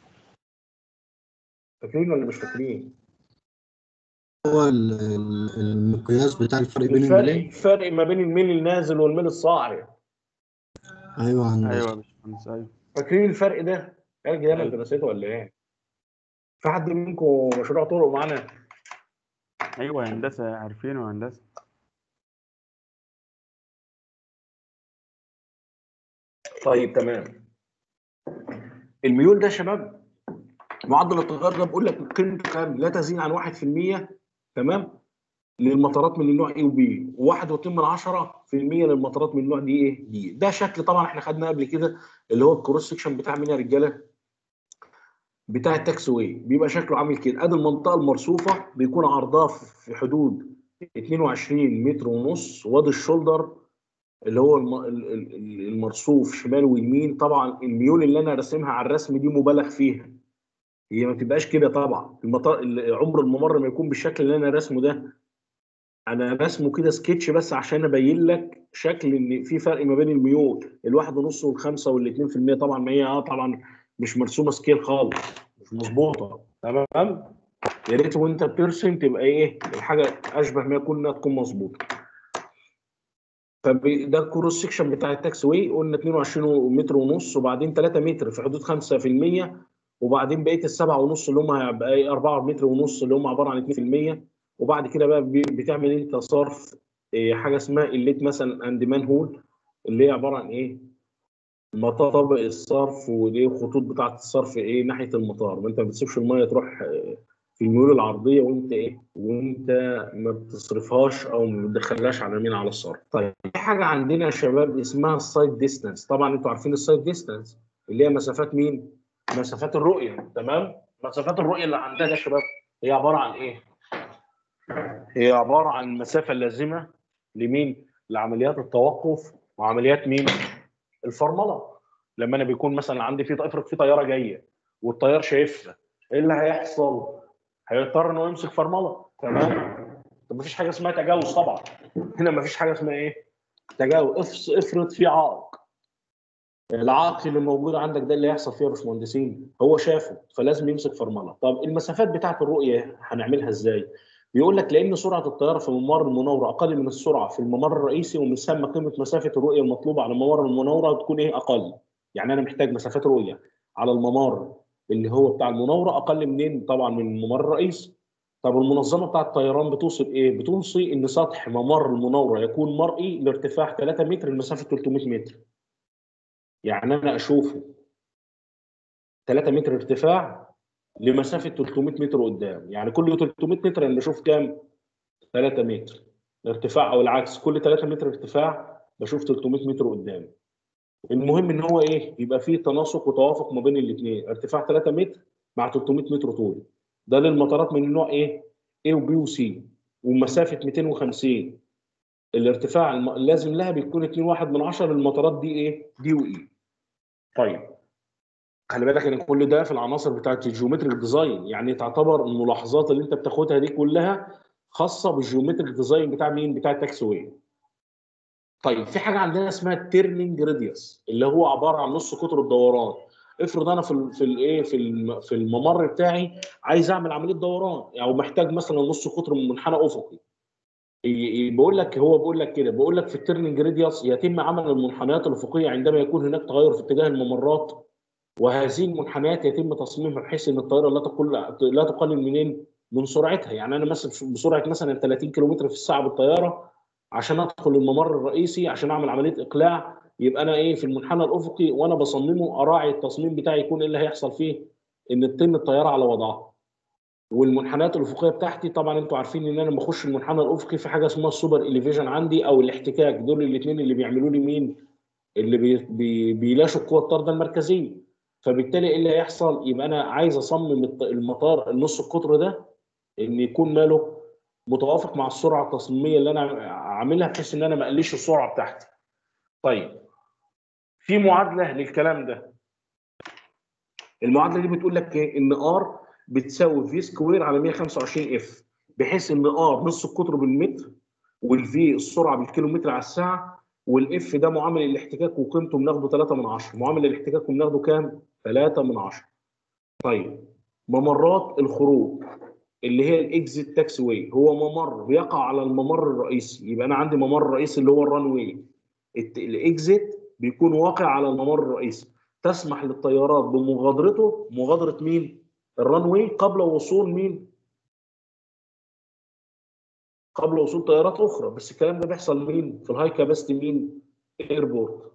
فاكرين ولا مش فاكرين؟ هو ال- ال- المقياس بتاع الفرق بين الفرق الميلين الفرق ما بين الميل النازل والميل الصاعد ايوه هندسة ايوه يا باشمهندس ايوه فاكرين الفرق ده؟ يا جدعان انت نسيته ولا ايه؟ في حد منكم مشروع طرق معانا؟ ايوه يا هندسه عارفينه يا هندسه طيب تمام الميول ده يا شباب معدل التغير ده بقول لك قيمته كام لا تزيد عن 1% تمام للمطارات من النوع A و B و1.2 من 10% للمطارات من النوع دي ايه دي ده شكل طبعا احنا خدناه قبل كده اللي هو الكروس سكشن بتاع مين يا رجاله بتاع التاكس واي بيبقى شكله عامل كده ادي المنطقه المرصوفه بيكون عرضها في حدود 22 متر ونص وادي الشولدر اللي هو الم- ال- ال- ال- المرصوف شمال ويمين طبعا الميول اللي انا راسمها على الرسم دي مبالغ فيها هي ما تبقاش كده طبعا المطار ال- عمر الممر ما يكون بالشكل اللي انا راسمه ده انا راسمه كده سكتش بس عشان ابين لك شكل ان في فرق ما بين الميول الواحد ونص والخمسه والاثنين في المية طبعا ما هي اه طبعا مش مرسومه سكيل خالص مش مظبوطه تمام يا ريت وانت بترسم تبقى ايه الحاجه اشبه ما يكون انها تكون مظبوطه فده الكروس سكشن بتاع التاكس واي قلنا 22 متر ونص وبعدين 3 متر في حدود 5% وبعدين بقيه السبعة ونص اللي هم هيبقى ايه 4 متر ونص اللي هم عباره عن 2% وبعد كده بقى بي- بتعمل انت صرف إيه حاجه اسمها الليت مثلا اند مان هول اللي هي عباره عن ايه؟ مطابق الصرف والايه الخطوط بتاعه الصرف ايه ناحيه المطار ما انت ما بتسيبش الميه تروح آه، في الميول العرضيه وانت ايه وانت ما بتصرفهاش او ما بتدخلهاش على مين على الصرف طيب في حاجه عندنا يا شباب اسمها السايد ديستانس طبعا انتوا عارفين السايد ديستانس اللي هي مسافات مين مسافات الرؤيه تمام مسافات الرؤيه اللي عندنا يا شباب هي عباره عن ايه هي عباره عن المسافه اللازمه لمين لعمليات التوقف وعمليات مين الفرمله لما انا بيكون مثلا عندي في افرض في طياره جايه والطيار شايفها ايه اللي هيحصل هيضطر انه يمسك فرمله تمام طب مفيش حاجه اسمها تجاوز طبعا هنا مفيش حاجه اسمها ايه تجاوز افس- افرض في عائق العائق اللي موجود عندك ده اللي هيحصل فيه يا باشمهندسين هو شافه فلازم يمسك فرمله طب المسافات بتاعه الرؤيه هنعملها ازاي بيقول لك لان سرعه الطياره في ممر المناوره اقل من السرعه في الممر الرئيسي ومن ثم قيمه مسافه الرؤيه المطلوبه على ممر المناوره تكون ايه اقل يعني انا محتاج مسافات رؤيه على الممر اللي هو بتاع المناوره اقل منين طبعا من الممر الرئيسي طب المنظمه بتاعه الطيران بتوصي بايه بتوصي ان سطح ممر المناوره يكون مرئي لارتفاع 3 متر لمسافه 300 متر يعني انا اشوفه 3 متر ارتفاع لمسافه 300 متر قدام يعني كل 300 متر انا بشوف كام 3 متر ارتفاع او العكس كل 3 متر ارتفاع بشوف 300 متر قدام المهم ان هو ايه يبقى فيه تناسق وتوافق ما بين الاثنين ارتفاع 3 متر مع 300 متر طول ده للمطارات من النوع ايه A وB وC ومسافه 250 الارتفاع الم- اللازم لها بيكون 2.1 من 10 للمطارات دي ايه دي واي طيب خلي بالك ان كل ده في العناصر بتاعت الجيومتريك ديزاين يعني تعتبر الملاحظات اللي انت بتاخدها دي كلها خاصه بالجيومتريك ديزاين بتاع مين بتاع التاكس واي طيب في حاجه عندنا اسمها التيرنينج راديوس اللي هو عباره عن نص قطر الدوران افرض انا في ال في الايه في الم- في الممر بتاعي عايز اعمل عمليه دوران او يعني محتاج مثلا نص قطر من منحنى افقي ي- ي- بقول لك هو بيقول لك كده بقول لك في التيرنينج راديوس يتم عمل المنحنيات الافقيه عندما يكون هناك تغير في اتجاه الممرات وهذه المنحنيات يتم تصميمها بحيث ان الطائره لا تقل لا تقلل منين من سرعتها يعني انا مثلا بسرعه مثلا 30 كم في الساعه بالطياره عشان ادخل الممر الرئيسي عشان اعمل عمليه اقلاع يبقى انا ايه في المنحنى الافقي وانا بصممه اراعي التصميم بتاعي يكون ايه اللي هيحصل فيه ان تتم الطياره على وضعها والمنحنيات الافقيه بتاعتي طبعا انتوا عارفين ان انا بخش المنحنى الافقي في حاجه اسمها السوبر اليفيجن عندي او الاحتكاك دول الاثنين اللي بيعملوا لي مين اللي بي بي بيلاشوا القوه الطارده المركزيه فبالتالي ايه اللي هيحصل يبقى انا عايز اصمم الط- المطار النص القطر ده ان يكون ماله متوافق مع السرعه التصميميه اللي انا عاملها بحيث ان انا ما اقللش السرعه بتاعتي طيب في معادله للكلام ده المعادله دي بتقول لك ايه ان ار بتساوي في سكوير على 125 اف بحيث ان ار نص القطر بالمتر والفي السرعه بالكيلومتر على الساعه والاف ده معامل الاحتكاك وقيمته بناخده 3 من 10 معامل الاحتكاك بناخده كام 3 من 10 طيب ممرات الخروج اللي هي الاكزيت تاكس واي هو ممر بيقع على الممر الرئيسي يبقى انا عندي ممر رئيسي اللي هو الران واي الاكزيت بيكون واقع على الممر الرئيسي تسمح للطيارات بمغادرته مغادره مين الران واي قبل وصول مين قبل وصول طيارات اخرى بس الكلام ده بيحصل مين في الهاي كاباسيتي مين ايربورت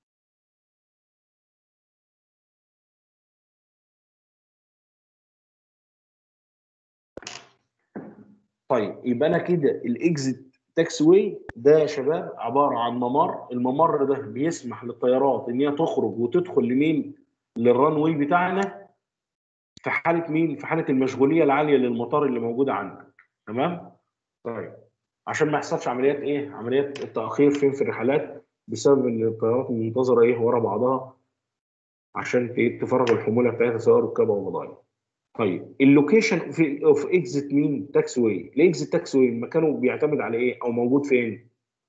طيب يبقى انا كده الاكزيت تاكس واي ده يا شباب عباره عن ممر الممر ده بيسمح للطيارات ان هي تخرج وتدخل لمين للران واي بتاعنا في حاله مين في حاله المشغوليه العاليه للمطار اللي موجوده عندك تمام طيب عشان ما يحصلش عمليات ايه عمليات التاخير فين في الرحلات بسبب ان الطيارات منتظره ايه ورا بعضها عشان ت- تفرغ الحموله بتاعتها سواء ركاب او بضائع طيب اللوكيشن في اوف اكزيت مين تاكس واي الاكزيت تاكس واي مكانه بيعتمد على ايه او موجود فين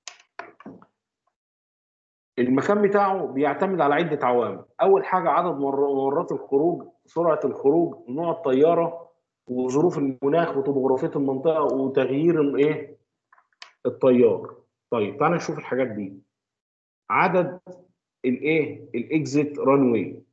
المكان بتاعه بيعتمد على عده عوامل اول حاجه عدد مر- مرات الخروج سرعه الخروج نوع الطياره وظروف المناخ وطبوغرافيه المنطقه وتغيير الايه الطيار طيب تعالى نشوف الحاجات دي عدد الايه الاكزيت ران واي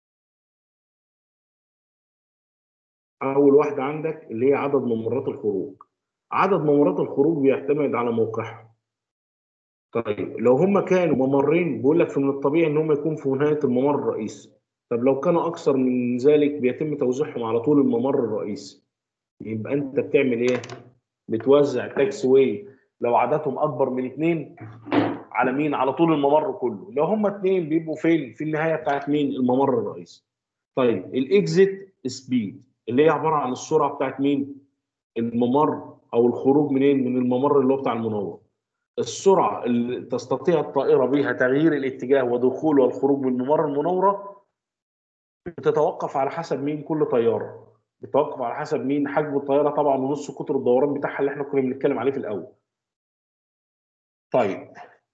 اول واحده عندك اللي هي عدد ممرات الخروج عدد ممرات الخروج بيعتمد على موقعها طيب لو هم كانوا ممرين بيقول لك من الطبيعي ان هم يكون في نهايه الممر الرئيسي طب لو كانوا اكثر من ذلك بيتم توزيعهم على طول الممر الرئيسي يبقى انت بتعمل ايه بتوزع تاكس واي لو عددهم اكبر من اثنين على مين على طول الممر كله لو هم اثنين بيبقوا فين في النهايه بتاعت مين الممر الرئيسي طيب الاكزيت سبيد اللي هي عباره عن السرعه بتاعت مين الممر او الخروج منين من الممر اللي هو بتاع المنور السرعه اللي تستطيع الطائره بها تغيير الاتجاه ودخول والخروج من الممر المنوره بتتوقف على حسب مين كل طياره بتتوقف على حسب مين حجم الطياره طبعا ونص قطر الدوران بتاعها اللي احنا كنا بنتكلم عليه في الاول طيب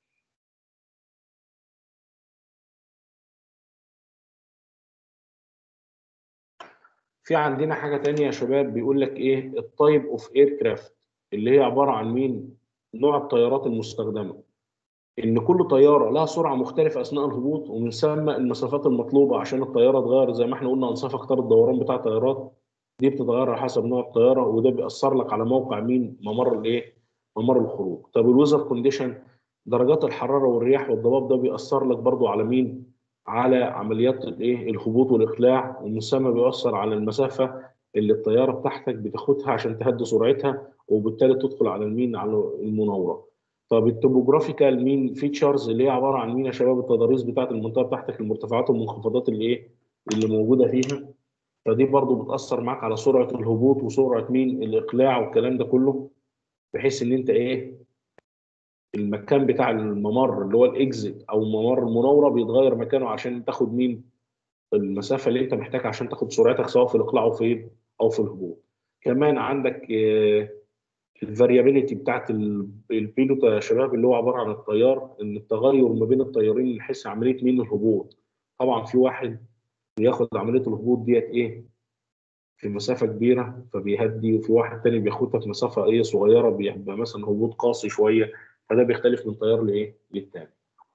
في عندنا حاجة تانية يا شباب بيقول لك ايه التايب اوف اير كرافت اللي هي عبارة عن مين؟ نوع الطيارات المستخدمة. إن كل طيارة لها سرعة مختلفة أثناء الهبوط ومن ثم المسافات المطلوبة عشان الطيارة تغير زي ما احنا قلنا أنصاف أقطار الدوران بتاع الطيارات دي بتتغير على حسب نوع الطيارة وده بيأثر لك على موقع مين؟ ممر الإيه؟ ممر الخروج. طب الويزر كونديشن درجات الحرارة والرياح والضباب ده بيأثر لك برضو على مين؟ على عمليات الايه الهبوط والاقلاع ومن ثم بيؤثر على المسافه اللي الطياره بتاعتك بتاخدها عشان تهدي سرعتها وبالتالي تدخل على المين على المناوره. طب التوبوجرافيكال مين فيتشرز اللي هي عباره عن مين يا شباب التضاريس بتاعت المنطقه بتاعتك المرتفعات والمنخفضات اللي ايه اللي موجوده فيها فدي برضو بتاثر معاك على سرعه الهبوط وسرعه مين الاقلاع والكلام ده كله بحيث ان انت ايه المكان بتاع الممر اللي هو الاكزيت او ممر المناوره بيتغير مكانه عشان تاخد مين المسافه اللي انت محتاجها عشان تاخد سرعتك سواء في الاقلاع او في او في الهبوط كمان عندك الفاريابيليتي بتاعت ال- البيلوت يا شباب اللي هو عباره عن الطيار ان التغير ما بين الطيارين اللي يحس عمليه مين الهبوط طبعا في واحد بياخد عمليه الهبوط ديت ايه في مسافه كبيره فبيهدي وفي واحد تاني بياخدها في مسافه ايه صغيره بيبقى مثلا هبوط قاسي شويه فده بيختلف من طيار لايه للتاني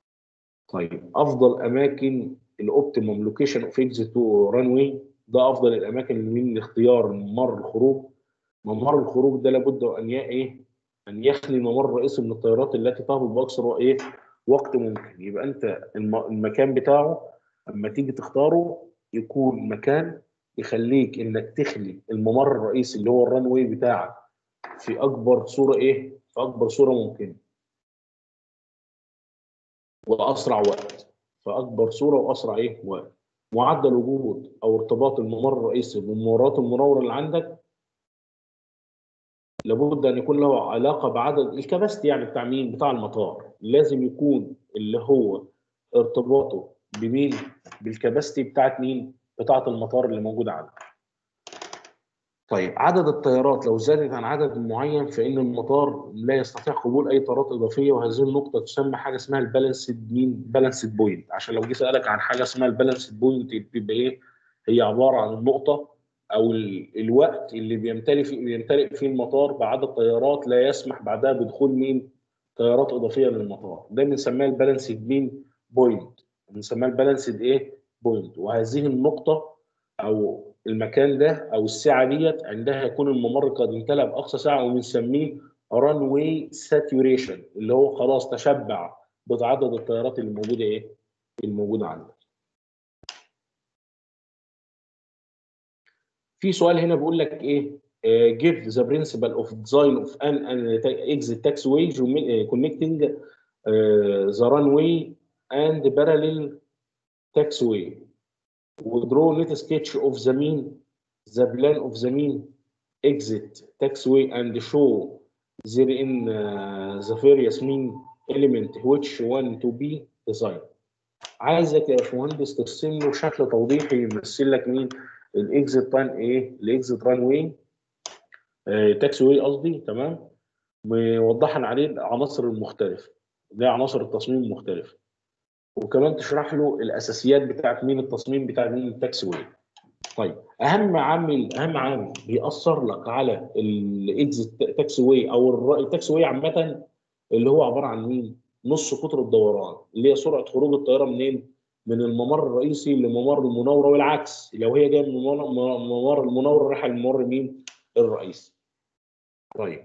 طيب افضل اماكن الاوبتيموم لوكيشن اوف اكزيت تو ران واي ده افضل الاماكن من اختيار ممر الخروج ممر الخروج ده لابد ان ي- ايه ان يخلي الممر الرئيسي من الطيارات التي تهبط باقصر ايه وقت ممكن يبقى انت الم- المكان بتاعه اما تيجي تختاره يكون مكان يخليك انك تخلي الممر الرئيسي اللي هو الران واي بتاعك في اكبر صوره ايه في اكبر صوره ممكنه واسرع وقت فاكبر صوره واسرع ايه وقت معدل وجود او ارتباط الممر الرئيسي بممرات المناوره اللي عندك لابد ان يكون له علاقه بعدد الكباستي يعني بتاع مين؟ بتاع المطار لازم يكون اللي هو ارتباطه بمين؟ بالكباستي بتاعت مين؟ بتاعت المطار اللي موجود عندك. طيب عدد الطيارات لو زادت عن عدد معين فان المطار لا يستطيع قبول اي طيارات اضافيه وهذه النقطه تسمى حاجه اسمها البالانسد مين؟ بالانسد بوينت عشان لو جه سالك عن حاجه اسمها البالانسد بوينت بيبقى ايه؟ هي عباره عن النقطه او ال- الوقت اللي بيمتلئ فيه بيمتلئ فيه المطار بعدد طيارات لا يسمح بعدها بدخول مين؟ طيارات اضافيه للمطار ده بنسميها البالانسد مين؟ بوينت بنسميها البالانسد ايه؟ بوينت وهذه النقطه او المكان ده او الساعه ديت عندها يكون الممر قد امتلأ باقصى ساعه وبنسميه ران واي ساتوريشن اللي هو خلاص تشبع بعدد الطيارات اللي موجوده ايه؟ الموجوده عندك. في سؤال هنا بيقول لك ايه؟ Uh, give the principle of design of an, an exit taxiway uh, connecting uh, the runway and parallel taxiway. وdraw net sketch of the mean, the plan of the mean exit taxiway and show therein uh, the various mean element which one to be designed. عايزك يا باشمهندس ترسم له شكل توضيحي يمثل لك مين الاكزيت تايم ايه الاكزيت ران واي تاكسي واي قصدي تمام موضحا عليه العناصر المختلفه اللي هي عناصر التصميم المختلفه وكمان تشرح له الاساسيات بتاعت مين التصميم بتاع مين التاكسي واي طيب اهم عامل اهم عامل بيأثر لك على الاكزيت تاكسي واي او الر- التاكسي واي عامه اللي هو عباره عن مين نص قطر الدوران اللي هي سرعه خروج الطياره منين من الممر الرئيسي لممر المناوره والعكس لو هي جايه من ممر ممر المناوره رايحه لممر مين الرئيسي طيب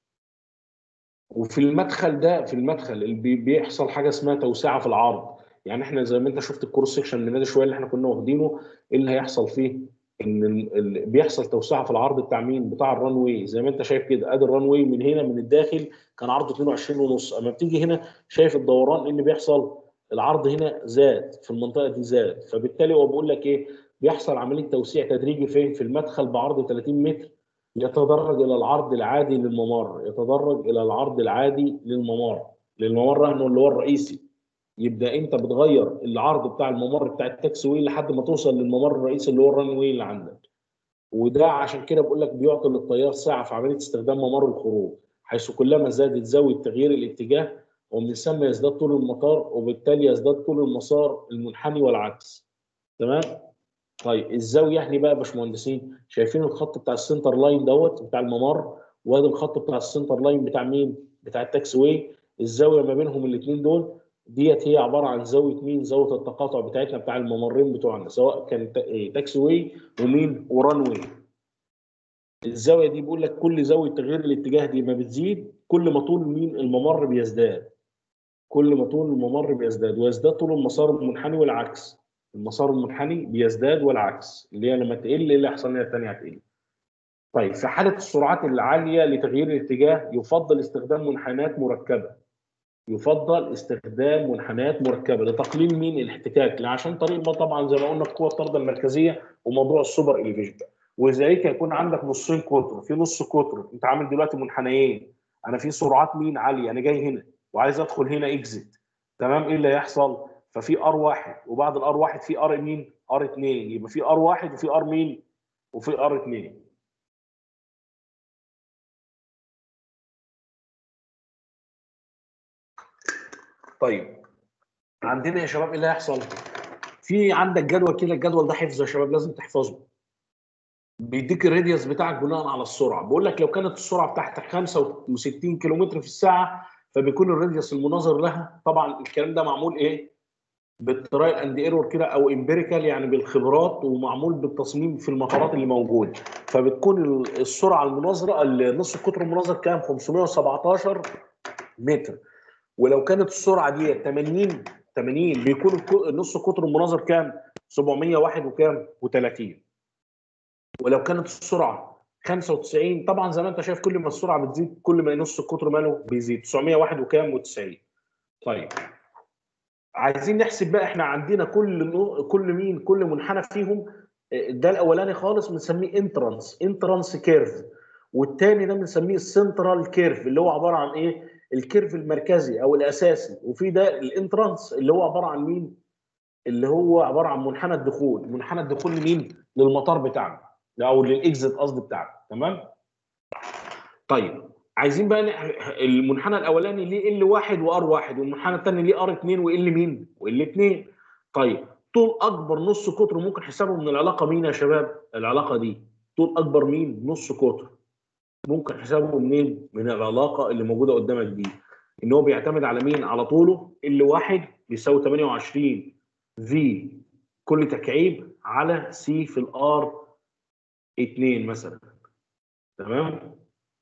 وفي المدخل ده في المدخل اللي بي- بيحصل حاجه اسمها توسعه في العرض يعني احنا زي ما انت شفت الكروس سكشن من ده شويه اللي احنا كنا واخدينه ايه اللي هيحصل فيه ان ال- ال- بيحصل توسعه في العرض بتاع مين بتاع الران واي زي ما انت شايف كده ادي الران واي من هنا من الداخل كان عرضه 22 ونص اما بتيجي هنا شايف الدوران إيه اللي بيحصل العرض هنا زاد في المنطقه دي زاد فبالتالي هو بيقول لك ايه بيحصل عمليه توسيع تدريجي فين في المدخل بعرض 30 متر يتدرج الى العرض العادي للممر يتدرج الى العرض العادي للممر للممر رهنه اللي هو الرئيسي يبدا انت بتغير العرض بتاع الممر بتاع التاكسي واي لحد ما توصل للممر الرئيسي اللي هو الران واي اللي عندك وده عشان كده بقول لك بيعطي للطيار ساعه في عمليه استخدام ممر الخروج حيث كلما زادت زاويه تغيير الاتجاه ومن ثم يزداد طول المطار وبالتالي يزداد طول المسار المنحني والعكس تمام طيب الزاويه يعني بقى يا باشمهندسين شايفين الخط بتاع السنتر لاين دوت بتاع الممر وادي الخط بتاع السنتر لاين بتاع مين بتاع التاكسي واي الزاويه ما بينهم الاثنين دول ديت هي عباره عن زاويه مين زاويه التقاطع بتاعتنا بتاع الممرين بتوعنا سواء كان تا- إيه، تاكسي واي ومين وران واي الزاويه دي بيقول لك كل زاويه تغيير الاتجاه دي ما بتزيد كل ما طول مين الممر بيزداد كل ما طول الممر بيزداد ويزداد طول المسار المنحني والعكس المسار المنحني بيزداد والعكس اللي هي لما تقل ايه اللي يحصل لها الثانيه هتقل طيب في حاله السرعات العاليه لتغيير الاتجاه يفضل استخدام منحنيات مركبه يفضل استخدام منحنيات مركبه لتقليل مين الاحتكاك لا عشان طريق ما طبعا زي ما قلنا قوه الطرد المركزيه وموضوع السوبر اليفيشن ولذلك يكون عندك نصين قطر في نص قطر انت عامل دلوقتي منحنيين انا في سرعات مين عاليه انا جاي هنا وعايز ادخل هنا اكزيت تمام ايه اللي هيحصل ففي ار واحد وبعد الار واحد في ار مين ار 2 يبقى في ار واحد وفي ار مين وفي ار 2 طيب عندنا يا شباب ايه اللي هيحصل في عندك جدول كده الجدول ده حفظ يا شباب لازم تحفظه بيديك الراديوس بتاعك بناء على السرعه بيقول لك لو كانت السرعه بتاعتك 65 كيلومتر في الساعه فبيكون الراديوس المناظر لها طبعا الكلام ده معمول ايه بالترايل اند ايرور كده او امبيريكال يعني بالخبرات ومعمول بالتصميم في المطارات اللي موجوده فبتكون ال- السرعه المناظره نص القطر المناظر كام 517 متر ولو كانت السرعه دي 80 80 بيكون الك- نص قطر المناظر كام 701 وكام و30 ولو كانت السرعه 95 طبعا زي ما انت شايف كل ما السرعه بتزيد كل ما نص القطر ماله بيزيد 901 وكام و90 طيب عايزين نحسب بقى احنا عندنا كل نوع- كل مين كل منحنى فيهم آه، ده الاولاني خالص بنسميه انترانس انترانس كيرف والتاني ده بنسميه السنترال كيرف اللي هو عباره عن ايه الكيرف المركزي او الاساسي وفي ده الانترانس اللي هو عباره عن مين اللي هو عباره عن منحنى الدخول منحنى الدخول لمين للمطار بتاعنا او للاكزit قصدي بتاعنا تمام طيب عايزين بقى نح- المنحنى الاولاني ليه ال واحد وار واحد والمنحنى الثاني ليه ار 2 وال مين وال 2 طيب طول اكبر نص قطر ممكن حسابه من العلاقه مين يا شباب العلاقه دي طول اكبر مين نص قطر ممكن حسابه منين من العلاقه اللي موجوده قدامك دي ان هو بيعتمد على مين على طوله ال واحد بيساوي 28 في كل تكعيب على سي في الار 2 مثلا تمام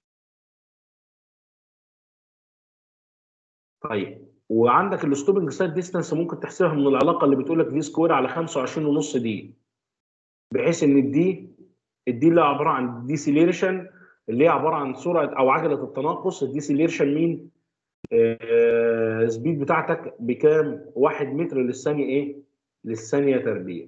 طيب وعندك الستوبنج سايد ديستانس ممكن تحسبها من العلاقه اللي بتقول لك في سكوير على 25 ونص دي بحيث ان الدي الدي اللي عباره عن ديسيليريشن اللي هي عباره عن سرعه او عجله التناقص الديسيليريشن مين آه سبيد بتاعتك بكام 1 متر للثانيه ايه للثانيه تربيع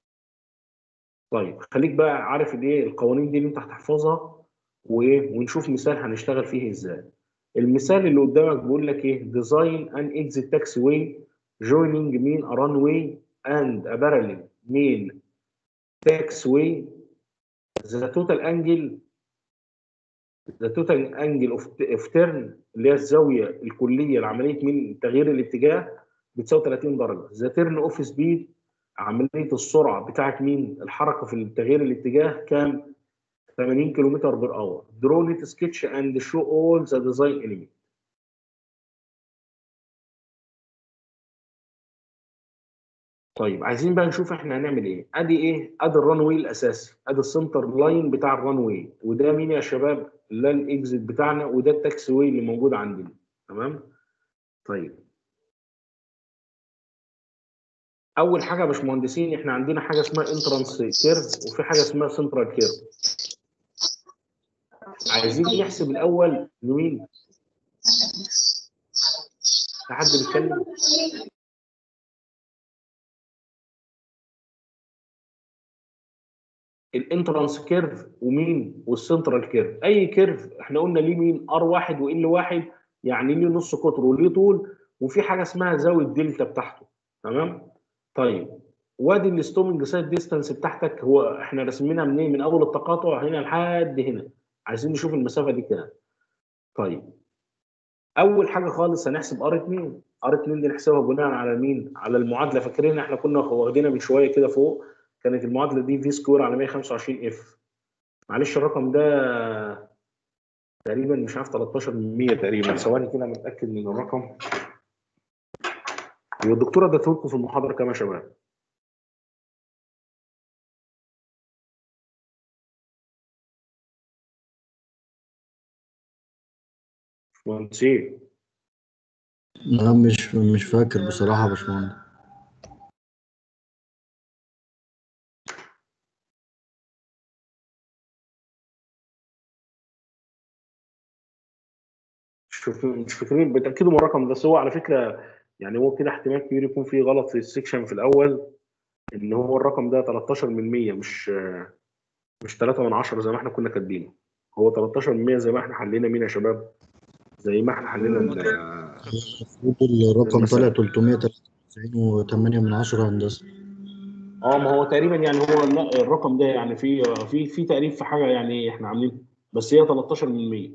طيب خليك بقى عارف الايه القوانين دي اللي انت هتحفظها وايه ونشوف مثال هنشتغل فيه ازاي المثال اللي قدامك بيقول لك ايه design an exit taxiway joining mean a runway and a parallel main taxiway the total angle the total angle of, of turn اللي هي الزاويه الكليه لعمليه من تغيير الاتجاه بتساوي 30 درجه the turn of speed عمليه السرعه بتاعت مين الحركه في تغيير الاتجاه كام 80 كيلومتر بر اور draw net sketch and show all the design element طيب عايزين بقى نشوف احنا هنعمل ايه ادي ايه ادي الران واي الاساسي ادي السنتر لاين بتاع الران واي وده مين يا شباب ده الاكزit بتاعنا وده التاكسي واي اللي موجود عندنا تمام طيب اول حاجه يا باشمهندسين احنا عندنا حاجه اسمها انترانس كيرف وفي حاجه اسمها سنترال كيرف عايزين نحسب الاول مين في حد بيتكلم الانترانس كيرف ومين والسنترال كيرف اي كيرف احنا قلنا ليه مين ار واحد وال واحد يعني ليه نص قطر وليه طول وفي حاجه اسمها زاويه دلتا بتاعته تمام طيب وادي الستومنج سايد ديستانس بتاعتك هو احنا راسمينها منين من اول التقاطع هنا لحد هنا عايزين نشوف المسافه دي كام طيب اول حاجه خالص هنحسب ار 2 ار 2 دي نحسبها بناء على مين على المعادله فاكرين احنا كنا واخدينها من شويه كده فوق كانت المعادله دي في سكوير على 125 اف معلش الرقم ده تقريبا مش عارف 13 من 100 تقريبا ثواني كده متاكد من الرقم هي الدكتوره ادته لكم في المحاضره كام يا شباب مهندسين لا مش مش فاكر بصراحة يا باشمهندس مش فاكرين مش فاكرين بتاكدوا من الرقم ده بس هو على فكره يعني هو كده احتمال كبير يكون في غلط في السكشن في الاول ان هو الرقم ده 13 من 100 مش مش 3 من 10 زي ما احنا كنا كاتبينه هو 13 من 100 زي ما احنا حلينا مين يا شباب زي ما احنا حلينا ال- المفروض الرقم طلع 393 و8 من 10 هندسة اه ما هو تقريبا يعني هو لا الرقم ده يعني في في في تقريب في حاجه يعني احنا عاملين بس هي 13 من 100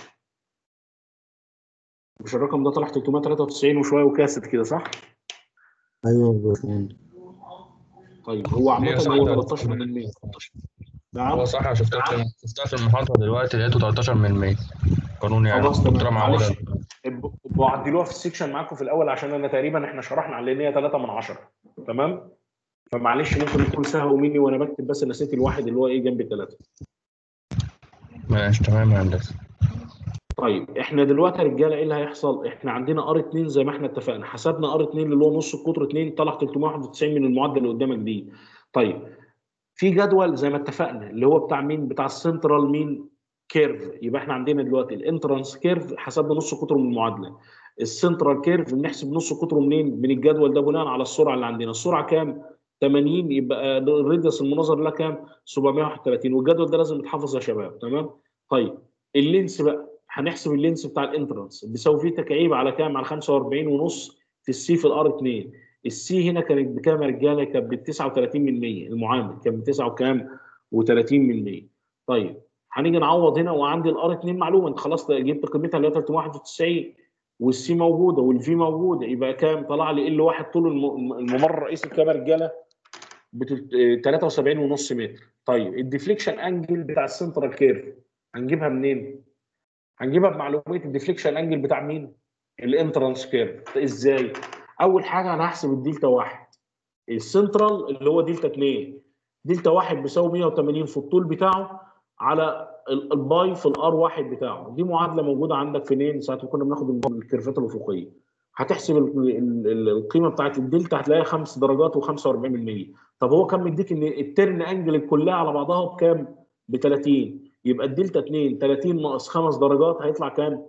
مش الرقم ده طلع 393 وشويه وكاسد كده صح؟ ايوه يا باشمهندس طيب هو عامه هي صح هو ده. 13 من 100 نعم هو صح انا شفتها في شفتها في المحاضرة دلوقتي لقيته 13 من 100 قانون يعني خلاص تمام الدكتورة معودة معلش ابقوا ابقوا عدلوها في السكشن معاكم في الاول عشان انا تقريبا احنا شرحنا على ان هي 3 من 10 تمام فمعلش ممكن يكون سهو مني وانا بكتب بس نسيت الواحد اللي هو ايه جنب الثلاثه ماشي تمام يا هندسة طيب احنا دلوقتي يا رجاله ايه اللي هيحصل؟ احنا عندنا ار 2 زي ما احنا اتفقنا حسبنا ار 2 اللي هو نص القطر 2 طلع 391 من المعدل اللي قدامك دي. طيب في جدول زي ما اتفقنا اللي هو بتاع مين؟ بتاع السنترال مين كيرف يبقى احنا عندنا دلوقتي الانترانس كيرف حسبنا نص قطر من المعادله. السنترال كيرف بنحسب نص قطره منين من الجدول ده بناء على السرعه اللي عندنا السرعه كام 80 يبقى الريديوس المناظر لها كام 731 والجدول ده لازم يتحفظ يا شباب تمام طيب اللينس بقى هنحسب اللينس بتاع الانترنس بيساوي فيه تكعيب على كام على 45 ونص في السي في الار 2 السي هنا كانت بكام يا رجاله كانت ب 39 من 100 المعامل كان ب 9 وكام و30 من 100 طيب هنيجي نعوض هنا وعندي الار 2 معلومه انت خلاص جبت قيمتها اللي هي 391 والسي موجوده والفي موجوده يبقى كام طلع لي ال واحد طول الم- الممر الرئيسي بكام يا رجاله ب 73 ونص متر طيب الديفليكشن انجل بتاع السنترال كيرف هنجيبها منين؟ هنجيبها بمعلوميه الديفليكشن انجل بتاع مين؟ الانترانس كيرف ازاي؟ اول حاجه انا هحسب الدلتا واحد السنترال اللي هو دلتا 2 دلتا واحد بيساوي 180 في الطول بتاعه على ال- الباي في الار واحد بتاعه دي معادله موجوده عندك فين ساعه ما كنا بناخد الكيرفات الافقيه هتحسب ال- ال- ال- القيمه بتاعت الدلتا هتلاقيها 5 درجات و45% طب هو كان مديك ان الترن انجل كلها على بعضها بكام؟ ب 30 يبقى الدلتا 2 30 ناقص 5 درجات هيطلع كام؟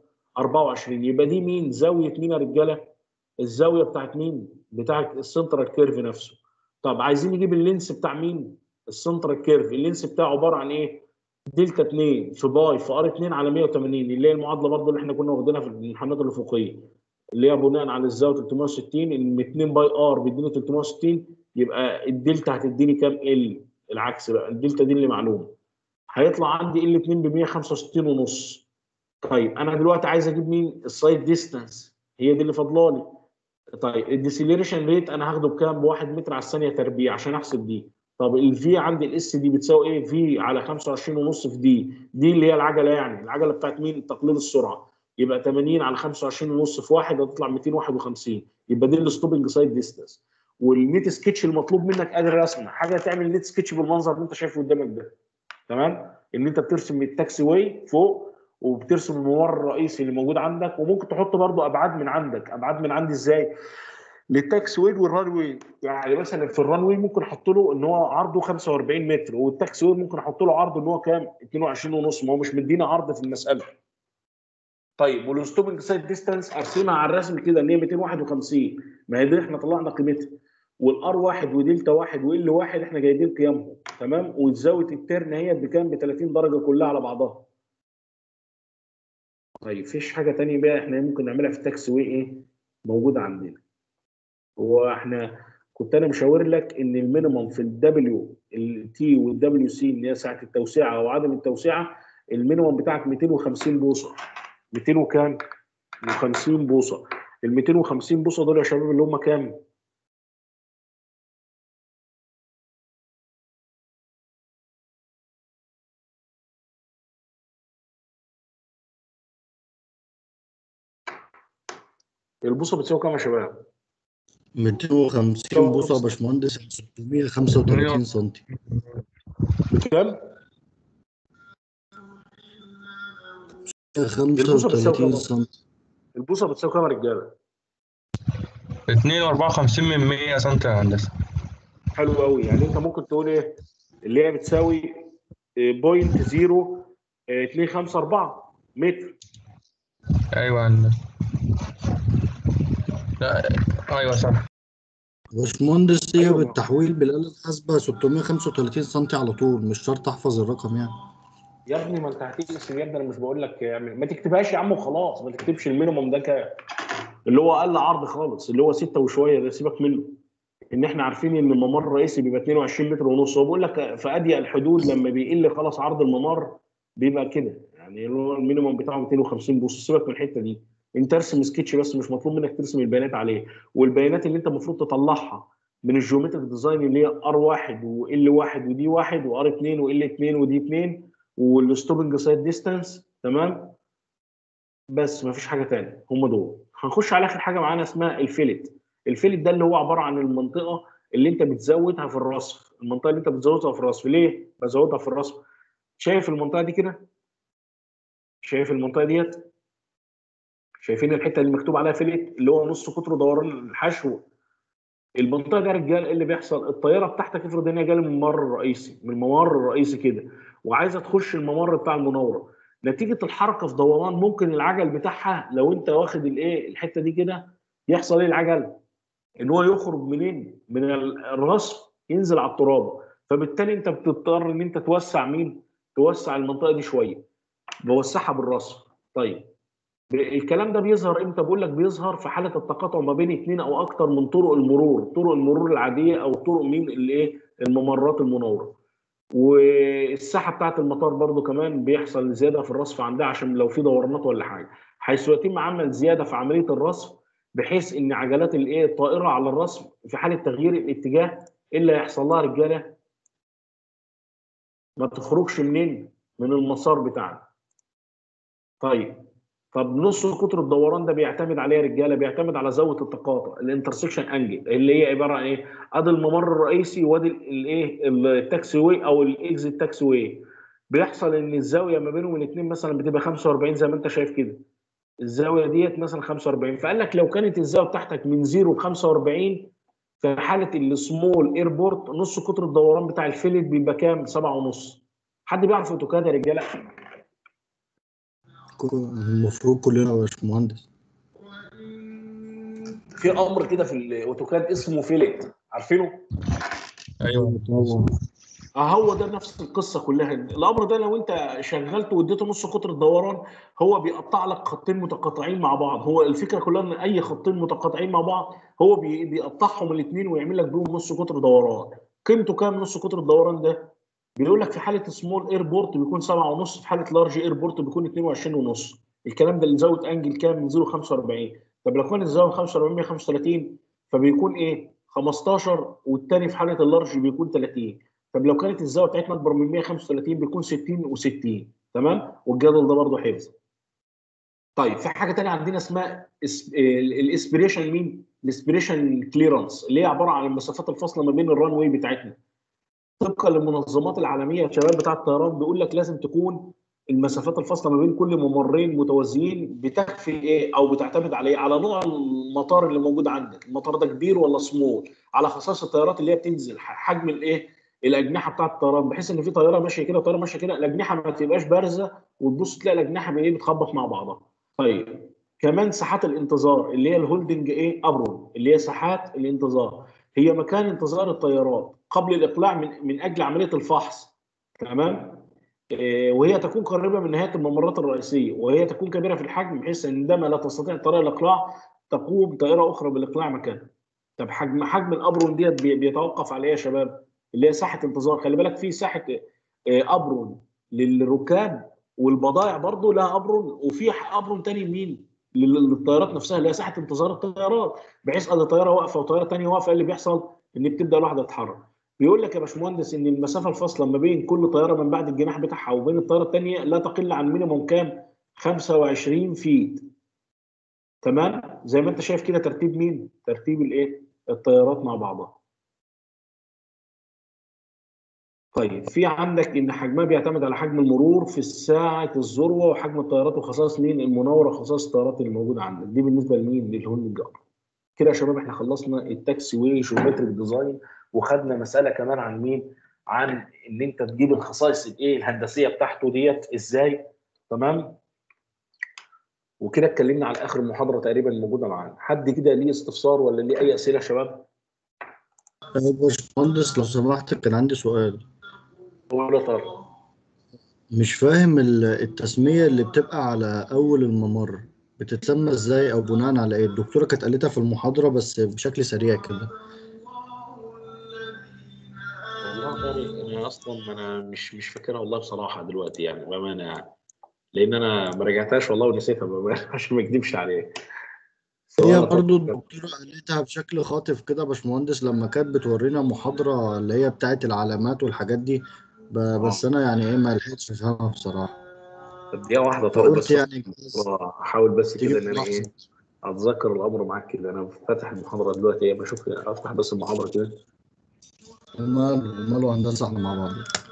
24 يبقى دي مين؟ زاويه مين يا رجاله؟ الزاويه بتاعت مين؟ بتاعت السنترال كيرف نفسه. طب عايزين نجيب اللينس بتاع مين؟ السنترال كيرف، اللينس بتاعه عباره عن ايه؟ دلتا 2 في باي في ار 2 على 180 اللي هي المعادله برضو اللي احنا كنا واخدينها في الامتحانات الافقيه. اللي هي بناء على الزاويه 360 ان 2 باي ار بيديني 360 يبقى الدلتا هتديني كام ال العكس بقى الدلتا دي اللي معلومه. هيطلع عندي ال 2 ب 165 ونص. طيب انا دلوقتي عايز اجيب مين؟ السايد ديستانس هي دي اللي فاضلالي. طيب الديسيلريشن ريت انا هاخده بكام؟ بواحد متر على الثانيه تربيع عشان احسب دي. طب الفي عندي الاس دي بتساوي ايه؟ في على 25 ونص في دي، دي اللي هي العجله يعني، العجله بتاعت مين؟ تقليل السرعه. يبقى 80 على 25 ونص في واحد هتطلع 251 يبقى دي الستوبنج سايد ديستانس. والنيت سكتش المطلوب منك ادي الرسمه، حاجه تعمل نيت سكتش بالمنظر اللي انت شايفه قدامك ده. تمام؟ ان انت بترسم التاكسي واي فوق وبترسم الممر الرئيسي اللي موجود عندك وممكن تحط برضو ابعاد من عندك، ابعاد من عندي ازاي؟ للتاكسي واي والران واي يعني مثلا في الران واي ممكن احط له ان هو عرضه 45 متر والتاكسي واي ممكن احط له عرض ان هو كام 22 ونص ما هو مش مدينا عرض في المساله طيب والستوبنج سايد ديستانس ارسمها على الرسم كده ان هي 251 ما هي دي احنا طلعنا قيمتها والار واحد ودلتا واحد وال واحد احنا جايبين قيمهم تمام وزاويه الترن هي بكام ب 30 درجه كلها على بعضها طيب فيش حاجه تانية بقى احنا ممكن نعملها في التاكسي واي ايه موجوده عندنا هو احنا كنت انا مشاور لك ان المينيمم في الدبليو التي والدبليو سي اللي هي ساعه التوسعه او عدم التوسعه المينيمم بتاعك 250 بوصه 200 وكام؟ 50 بوصه ال 250 بوصه دول يا شباب اللي هم كام؟ البوصه بتساوي كام يا شباب؟ 250 بوصة يا باشمهندس 635 سم بكام؟ البوصه بتساوي 35 كام؟ سم البوصه بتساوي كام يا رجاله؟ 254 من 100 سم يا هندسه حلو قوي يعني انت ممكن تقول ايه؟ اللي هي بتساوي بوينت 0 254 متر ايوه يا هندسه لا ايوه صح باشمهندس هي أيوة. بالتحويل بالآلة الحاسبة 635 سم على طول مش شرط احفظ الرقم يعني يا ابني ما انت هتقسم يا ابني انا مش بقول لك يعني ما تكتبهاش يا عم وخلاص ما تكتبش المينيموم ده كام اللي هو اقل عرض خالص اللي هو 6 وشويه ده سيبك منه ان احنا عارفين ان الممر الرئيسي بيبقى 22 متر ونص هو بيقول لك في اضيق الحدود لما بيقل خلاص عرض الممر بيبقى كده يعني اللي هو المينيموم بتاعه 250 بوصه سيبك من الحته دي انت ارسم سكتش بس مش مطلوب منك ترسم البيانات عليه والبيانات اللي انت المفروض تطلعها من الجيومتريك ديزاين اللي هي ار 1 وال 1 ودي 1 وار 2 وال 2 ودي 2 والستوبنج سايد ديستانس تمام بس ما فيش حاجه تانية هم دول هنخش على اخر حاجه معانا اسمها الفيلت الفيلت ده اللي هو عباره عن المنطقه اللي انت بتزودها في الرصف المنطقه اللي انت بتزودها في الرصف ليه بزودها في الرصف شايف المنطقه دي كده شايف المنطقه ديت شايفين الحته اللي مكتوب عليها فيلت اللي هو نص قطر دوران الحشو المنطقه دي يا رجال ايه اللي بيحصل الطياره بتاعتك افرض ان هي جايه من الممر الرئيسي من الممر الرئيسي كده وعايزه تخش الممر بتاع المناوره نتيجه الحركه في دوران ممكن العجل بتاعها لو انت واخد الايه الحته دي كده يحصل ايه العجل؟ ان هو يخرج منين؟ من ال- الرصف ينزل على التراب فبالتالي انت بتضطر ان انت توسع مين؟ توسع المنطقه دي شويه بوسعها بالرصف طيب ب- الكلام ده بيظهر امتى؟ بقول لك بيظهر في حاله التقاطع ما بين اثنين او اكثر من طرق المرور، طرق المرور العاديه او طرق مين الايه؟ الممرات المناوره. والساحه بتاعه المطار برضو كمان بيحصل زياده في الرصف عندها عشان لو في دورانات ولا حاجه حيث يتم عمل زياده في عمليه الرصف بحيث ان عجلات الايه الطائره على الرصف في حاله تغيير الاتجاه ايه اللي هيحصل لها رجاله ما تخرجش منين من المسار بتاعنا طيب طب نص قطر الدوران ده بيعتمد عليه يا رجاله بيعتمد على زاويه التقاطع الانترسكشن انجل اللي هي عباره عن ايه؟ ادي الممر الرئيسي وادي ال- الايه التاكسي واي او الاكزيت تاكسي واي بيحصل ان الزاويه ما بينهم الاثنين مثلا بتبقى 45 زي ما انت شايف كده الزاويه ديت مثلا 45 فقال لك لو كانت الزاويه بتاعتك من 0 ل 45 في حاله السمول ايربورت نص قطر الدوران بتاع الفيلت بيبقى كام؟ 7 ونص حد بيعرف اوتوكاد يا رجاله؟ المفروض كلنا يا باشمهندس في امر كده في الاوتوكاد اسمه فيلت عارفينه؟ ايوه طبعا اه هو ده نفس القصه كلها الامر ده لو انت شغلته واديته نص قطر الدوران هو بيقطع لك خطين متقاطعين مع بعض هو الفكره كلها ان اي خطين متقاطعين مع بعض هو بي- بيقطعهم الاثنين ويعمل لك بيهم نص قطر دوران قيمته كام نص قطر الدوران ده بيقول لك في حاله سمول ايربورت بيكون 7 ونص في حاله لارج ايربورت بيكون 22 ونص الكلام ده اللي زاويه انجل كام من 0 ل 45 طب لو كان الزاويه 45 135 فبيكون ايه 15 والتاني في حاله اللارج بيكون 30 طب لو كانت الزاويه بتاعتنا اكبر من 135 بيكون 60 و60 تمام والجدول ده برضه حفظ طيب في حاجه تانية عندنا اسمها الاسبريشن مين الاسبريشن كليرنس اللي هي عباره عن المسافات الفاصله ما بين الران واي بتاعتنا طبقا للمنظمات العالميه يا شباب بتاع الطيران بيقول لك لازم تكون المسافات الفاصله ما بين كل ممرين متوازيين بتكفي ايه او بتعتمد على ايه على نوع المطار اللي موجود عندك المطار ده كبير ولا سمول على خصائص الطيارات اللي هي بتنزل ح- حجم الايه الاجنحه بتاعه الطيران بحيث ان في طياره ماشيه كده وطياره ماشيه كده الاجنحه ما تبقاش بارزه وتبص تلاقي الاجنحه ايه بتخبط مع بعضها طيب كمان ساحات الانتظار اللي هي الهولدنج ايه ابرون اللي هي ساحات الانتظار هي مكان انتظار الطيارات قبل الاقلاع من من اجل عمليه الفحص تمام إيه، وهي تكون قريبه من نهايه الممرات الرئيسيه وهي تكون كبيره في الحجم بحيث ان عندما لا تستطيع الطياره الاقلاع تقوم طائره اخرى بالاقلاع مكانها طب حجم حجم الابرون ديت بي- بيتوقف على ايه يا شباب اللي هي ساحه انتظار خلي بالك في ساحه آه، ابرون للركاب والبضائع برضه لها ابرون وفي ح- ابرون تاني مين لل- للطيارات نفسها اللي هي ساحه انتظار الطيارات بحيث ان طياره واقفه وطياره تانيه واقفه إيه اللي بيحصل ان بتبدا الواحده تتحرك بيقول لك يا باشمهندس ان المسافه الفاصله ما بين كل طياره من بعد الجناح بتاعها وبين الطياره الثانيه لا تقل عن مينيموم كام 25 فيت تمام زي ما انت شايف كده ترتيب مين ترتيب الايه الطيارات مع بعضها طيب في عندك ان حجمها بيعتمد على حجم المرور في ساعه الذروه وحجم الطيارات وخصائص مين المناوره وخصائص الطيارات اللي موجوده عندك دي بالنسبه لمين للهون الجار كده يا شباب احنا خلصنا التاكسي واي جيومتريك ديزاين وخدنا مساله كمان عن مين عن ان انت تجيب الخصائص الايه الهندسيه بتاعته ديت ازاي تمام وكده اتكلمنا على اخر المحاضره تقريبا موجوده معانا حد كده ليه استفسار ولا ليه اي اسئله يا شباب يا باشمهندس لو سمحت كان عندي سؤال قول يا طارق مش فاهم ال- التسمية اللي بتبقى على أول الممر بتتسمى ازاي أو بناء على ايه الدكتورة كانت قالتها في المحاضرة بس بشكل سريع كده والله طارق انا اصلا ما انا مش مش فاكرها والله بصراحه دلوقتي يعني بامانه يعني لان انا ما رجعتهاش والله ونسيتها بامانه عشان ما اكذبش عليك هي سواء برضو طارق- الدكتورة قالتها بشكل خاطف كده يا باشمهندس لما كانت بتورينا محاضرة اللي هي بتاعت العلامات والحاجات دي ب- بس أنا يعني ايه ما لحقتش أفهمها بصراحة طب دقيقه واحده طارق فقلت بس يعني احاول بس تيجي كده في ان انا ايه لحظة اتذكر الامر معاك كده انا فاتح المحاضره دلوقتي ايه بشوف افتح بس المحاضره كده وماله وماله هندسة احنا مع بعض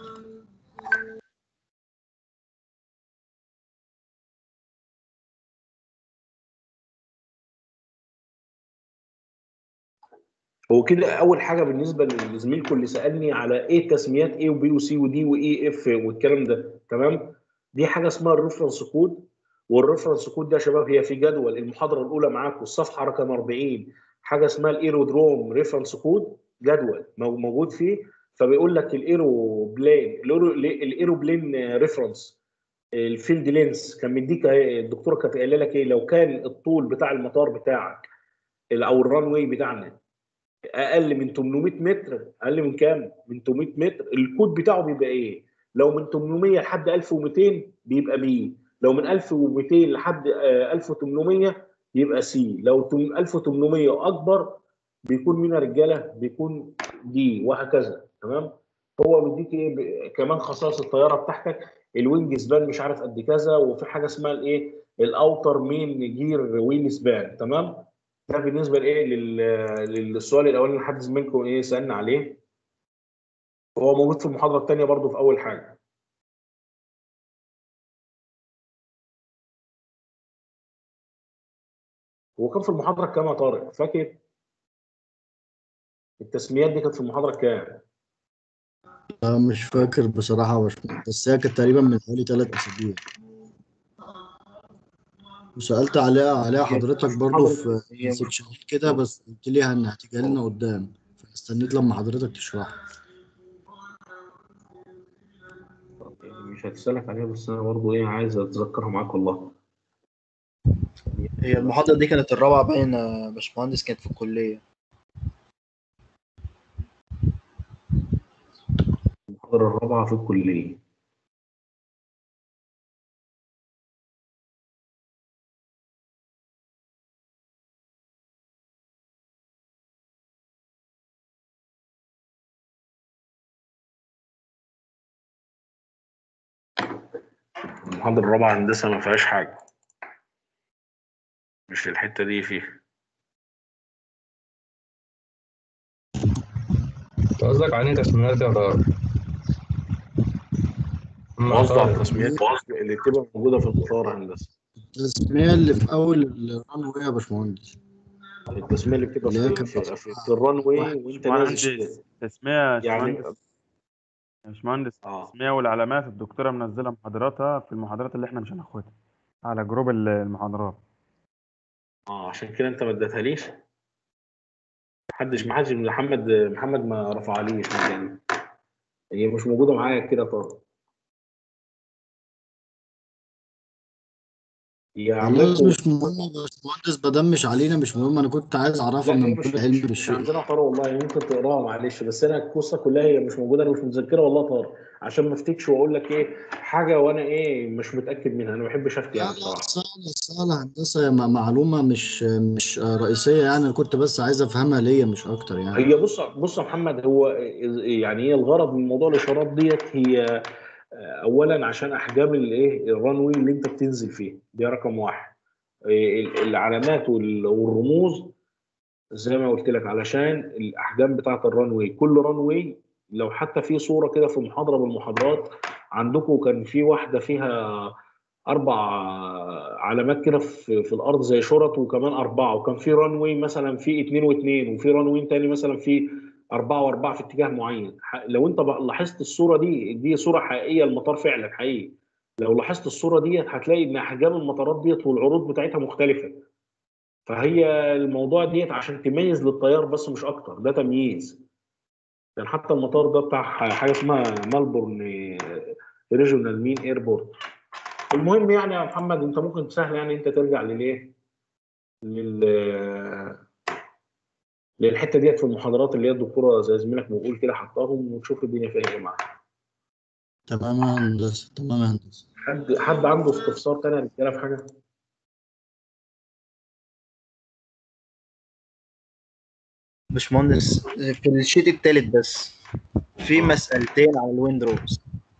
هو كده اول حاجه بالنسبه لزميلكم اللي سالني على ايه تسميات ايه وبي وسي ودي واي اف والكلام ده تمام دي حاجه اسمها الريفرنس كود والريفرنس كود ده يا شباب هي في جدول المحاضره الاولى معاكم الصفحه رقم 40 حاجه اسمها الايرودروم ريفرنس كود جدول مو- موجود فيه فبيقول لك الايرو بلين الايرو الايرو بلين ريفرنس الفيلد لينس كان مديك اهي الدكتوره كانت قايله لك ايه لو كان الطول بتاع المطار بتاعك او الران واي بتاعنا اقل من 800 متر اقل من كام؟ من 800 متر الكود بتاعه بيبقى ايه؟ لو من 800 لحد 1200 بيبقى بي لو من 1200 لحد آه، 1800 يبقى سي لو تم- 1800 واكبر بيكون مين يا رجاله؟ بيكون دي وهكذا تمام؟ هو بيديك ايه ب- كمان خصائص الطياره بتاعتك الوينج سبان مش عارف قد كذا وفي حاجه اسمها الايه؟ الاوتر مين جير وين سبان تمام؟ ده بالنسبه لايه لل- للسؤال الاولاني اللي حد زميلكم ايه سالنا عليه هو موجود في المحاضره الثانيه برضو في اول حاجه هو كان في المحاضره كام يا طارق فاكر التسميات دي كانت في المحاضره كام لا مش فاكر بصراحة يا باشمهندس بس هي كانت تقريبا من حوالي ثلاث أسابيع وسألت عليها عليها حضرتك برضو في هي مش- سكشنات كده بس قلت لي إن هتيجي لنا قدام فاستنيت لما حضرتك تشرح مش هتسالك عليها بس انا برضو ايه عايز اتذكرها معاك والله هي المحاضرة دي كانت الرابعة باين يا باشمهندس كانت في الكلية المحاضره الرابعه في الكليه المحاضره الرابعه هندسه ما فيهاش حاجه مش الحته دي فيها انت قصدك على تسميات يا طارق أما قصدي على طارق، التسميات اللي بتبقى موجوده في المطار هندسه التسمية اللي في أول الران واي يا باشمهندس التسميه اللي بتبقى اللي هي في كانت في, في, في الران واي وانت نازل باشمهندس تسمية يا يعني باشمهندس يا باشمهندس اه التسمية والعلامات الدكتورة منزلة محاضراتها في المحاضرات اللي احنا مش هناخدها على جروب ال- المحاضرات اه عشان كده انت ما اديتهاليش محدش محدش محمد محمد ما رفعليش مكاني هي مش موجوده معايا كده طارق يا خلاص عمكم مش مهم يا باشمهندس بدل مش علينا مش مهم أنا كنت عايز أعرفها لا هي من مش كل علم مش, مش بالشيء عندنا طارق والله ممكن تقراها معلش بس انا القصه كلها هي مش موجوده انا مش متذكرها والله طارق عشان ما افتكش واقول لك ايه حاجه وانا ايه مش متاكد منها انا ما بحبش افتي لا يعني لا بصراحه سهلة سهلة هندسة هي م- معلومة مش مش رئيسية يعني أنا كنت بس عايز أفهمها ليا مش أكتر يعني هي بص بص يا محمد هو يعني ايه الغرض من موضوع الاشارات ديت هي اولا عشان احجام الايه الران واي اللي انت بتنزل فيه دي رقم واحد إيه العلامات وال- والرموز زي ما قلت لك علشان الاحجام بتاعه الران واي كل ران واي لو حتى في صوره كده في محاضره من المحاضرات عندكم كان في واحده فيها اربع علامات كده في, في الارض زي شرط وكمان اربعه وكان في ران واي مثلا في اثنين واثنين وفي ران واي تاني مثلا في اربعه واربعه في اتجاه معين ح- لو انت بقى لاحظت الصوره دي دي صوره حقيقيه المطار فعلا حقيقي لو لاحظت الصوره ديت هتلاقي ان احجام المطارات ديت والعروض بتاعتها مختلفه فهي الموضوع ديت عشان تميز للطيار بس مش اكتر ده تمييز يعني حتى المطار ده بتاع حاجه اسمها ملبورن ريجونال مين ايربورت المهم يعني يا محمد انت ممكن سهل يعني انت ترجع للايه لل للحته ديت في المحاضرات اللي هي الدكتوره زي زميلك ما بيقول كده حطاهم وتشوف الدنيا فيها ايه معاك تمام يا هندسة تمام يا هندسة حد حد عنده استفسار تاني يا رجاله في حاجه باشمهندس في الشيت التالت بس في مسألتين على الويندروز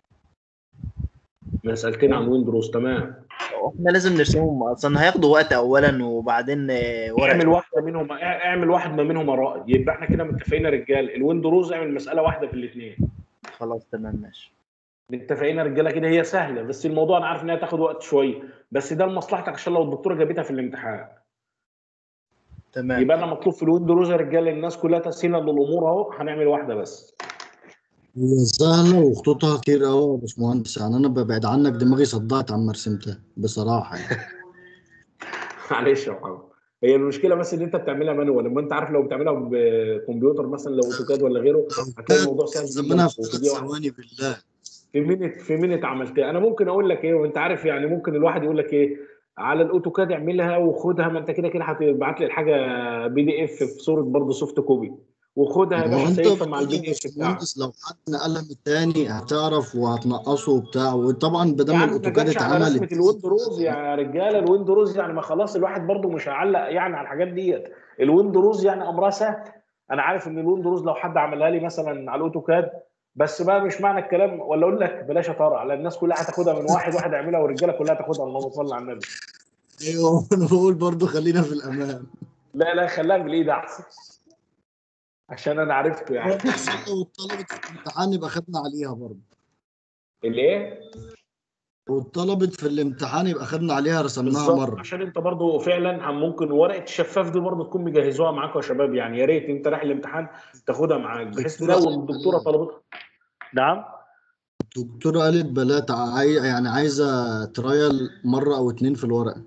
مسالتين عن ويندوز تمام احنا لازم نرسمهم اصلا هياخدوا وقت اولا وبعدين آه، ورق اعمل واحده منهم اعمل واحد ما منهم رأي يبقى احنا كده متفقين يا رجال الويندوز اعمل مساله واحده في الاثنين خلاص تمام ماشي متفقين يا رجاله كده هي سهله بس الموضوع انا عارف انها تاخد وقت شويه بس ده لمصلحتك عشان لو الدكتوره جابتها في الامتحان تمام يبقى انا مطلوب في الويندوز يا رجاله الناس كلها تسهيلا للامور اهو هنعمل واحده بس هي سهلة وخطوطها كتير أوي يا باشمهندس يعني أنا ببعد عنك دماغي صدعت عما رسمتها بصراحة يعني معلش يا محمد هي المشكله بس ان انت بتعملها مانوال لما انت عارف لو بتعملها بكمبيوتر مثلا لو اوتوكاد ولا غيره هتلاقي الموضوع سهل جدا زمانها في وفي ثلاث دقيقه واحده ثواني بالله في مينت في مينت عملتها انا ممكن اقول لك ايه وانت عارف يعني ممكن الواحد يقول لك ايه على الاوتوكاد اعملها وخدها ما انت كده كده هتبعت لي الحاجه بي دي اف في صوره برضه سوفت كوبي وخدها يا ما هو باشا أنت سيفها مع برضه البي يا دي اف بتاعك باشمهندس لو حد نقلها من التاني هتعرف وهتنقصه وبتاع وطبعا يا بدل عم ما الأوتوكاد جاتش على اتعمل رسمه الويندوز يا رجاله الويندوز يعني ما خلاص الواحد برضه مش هيعلق يعني على الحاجات ديت الويندوز يعني امرها سهل انا عارف ان الويندوز لو حد عملها لي مثلا على الاوتوكاد بس بقى مش معنى الكلام ولا اقول لك بلاش يا طارق لان الناس كلها هتاخدها من واحد واحد يعملها والرجاله كلها تاخدها اللهم صل على النبي أيوه أنا بقول برضه خلينا في الأمان لا لا خليها بالايد احسن عشان انا عرفته يعني لو اتطلبت في الامتحان يبقى خدنا عليها برضه الايه واتطلبت في الامتحان يبقى خدنا عليها رسمناها بالظبط مرة عشان انت برضو فعلا هم- ممكن ورقه الشفاف دي برضو تكون مجهزوها معاكم يا شباب يعني يا ريت انت رايح الامتحان تاخدها معاك بحيث الدكتورة لو قالت الدكتوره بلاش طلبتها نعم الدكتورة قالت بلاش عاي... يعني عايزة ترايل مرة أو اتنين في الورقة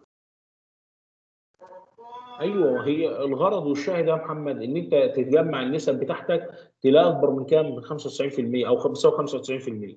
ايوه هي الغرض والشاهد يا محمد ان انت تتجمع النسب بتاعتك تلاقي اكبر من كام؟ من 95% او بتساوي 95%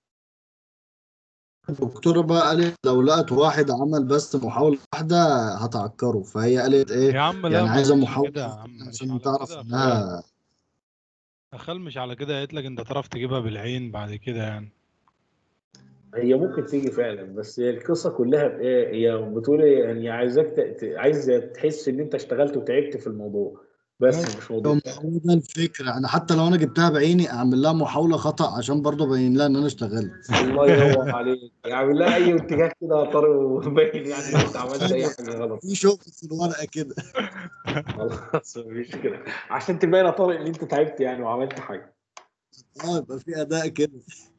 الدكتورة بقى قالت لو لقت واحد عمل بس محاولة واحدة هتعكره فهي قالت إيه يا عم لا يعني ما عايزة قالتش محاولة كده يا عم مش عشان على تعرف كده إنها أخل مش على كده قالت لك انت تعرف تجيبها بالعين بعد كده يعني هي ممكن تيجي فعلا بس هي القصه كلها بايه؟ هي بتقول إيه؟ يعني عايزاك ت... ت- عايزه تحس ان انت اشتغلت وتعبت في الموضوع بس مش موضوع ما هو ده الفكرة أنا حتى لو أنا جبتها بعيني أعمل لها محاولة خطأ عشان برضه أبين لها إن أنا اشتغلت الله ينور عليك يعني لا اي اتجاه كده يا طارق وباين يعني ان انت عملت اي حاجه غلط في شغل في الورقة كده خلاص مفيش كده عشان تبين يا طارق ان انت تعبت يعني وعملت حاجه اه يبقى في أداء كده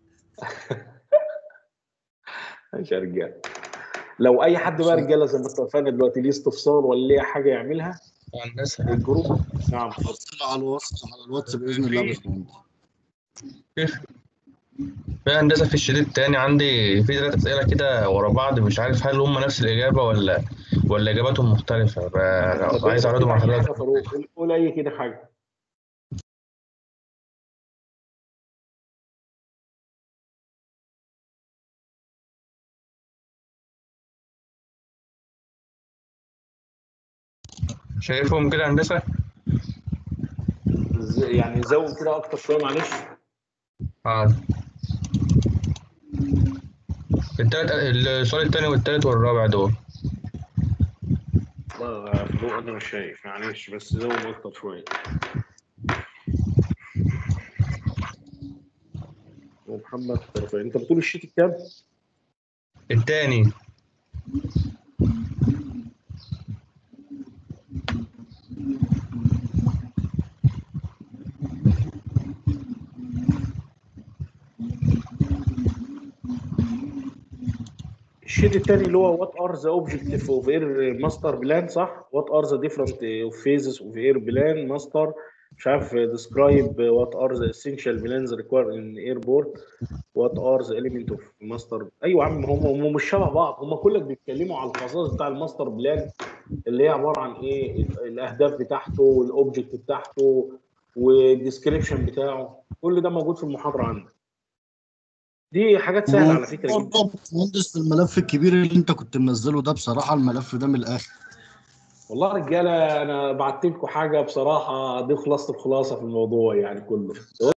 ماشي يا رجاله لو اي حد بقى رجاله زي ما اتفقنا دلوقتي ليه استفسار ولا ليه حاجه يعملها هندسة الجروب نعم اتفضل. وصل على الواتس على الواتس بإذن الله يا باشمهندس في هندسة في الشريط التاني عندي في ثلاث أسئلة كده ورا بعض مش عارف هل هم نفس الإجابة ولا ولا إجاباتهم مختلفة ب- طب عايز انت أعرضهم كده على اي حاجه حضرتك فاروق قول- قول اي كده حاجه شايفهم كده هندسة ز- يعني زود كده اكتر شويه معلش اه التلات السؤال التاني والتالت والرابع دول والله يا فاروق انا مش شايف معلش بس زود اكتر شويه ومحمد طرفين انت بتقول الشيت الكام؟ التاني الشيت الثاني اللي هو وات ار ذا اوبجكتيف اوف اير ماستر بلان صح؟ وات ار ذا ديفرنت فيزز اوف اير بلان ماستر مش عارف ديسكرايب وات ار ذا اسينشال بلانز ريكويرد ان ايربورت وات ار ذا اليمنت اوف ماستر ايوه يا عم هم هم مش شبه بعض هم كلك بيتكلموا على الخصائص بتاع الماستر بلان اللي هي عباره عن ايه الاهداف بتاعته والاوبجكت بتاعته والديسكريبشن بتاعه كل ده موجود في المحاضره عندك دي حاجات سهله على فكره جدا برضه مهندس في الملف الكبير اللي انت كنت منزله ده بصراحة الملف ده من الآخر والله رجاله انا بعت لكم حاجه بصراحه دي خلاصه الخلاصه في الموضوع يعني كله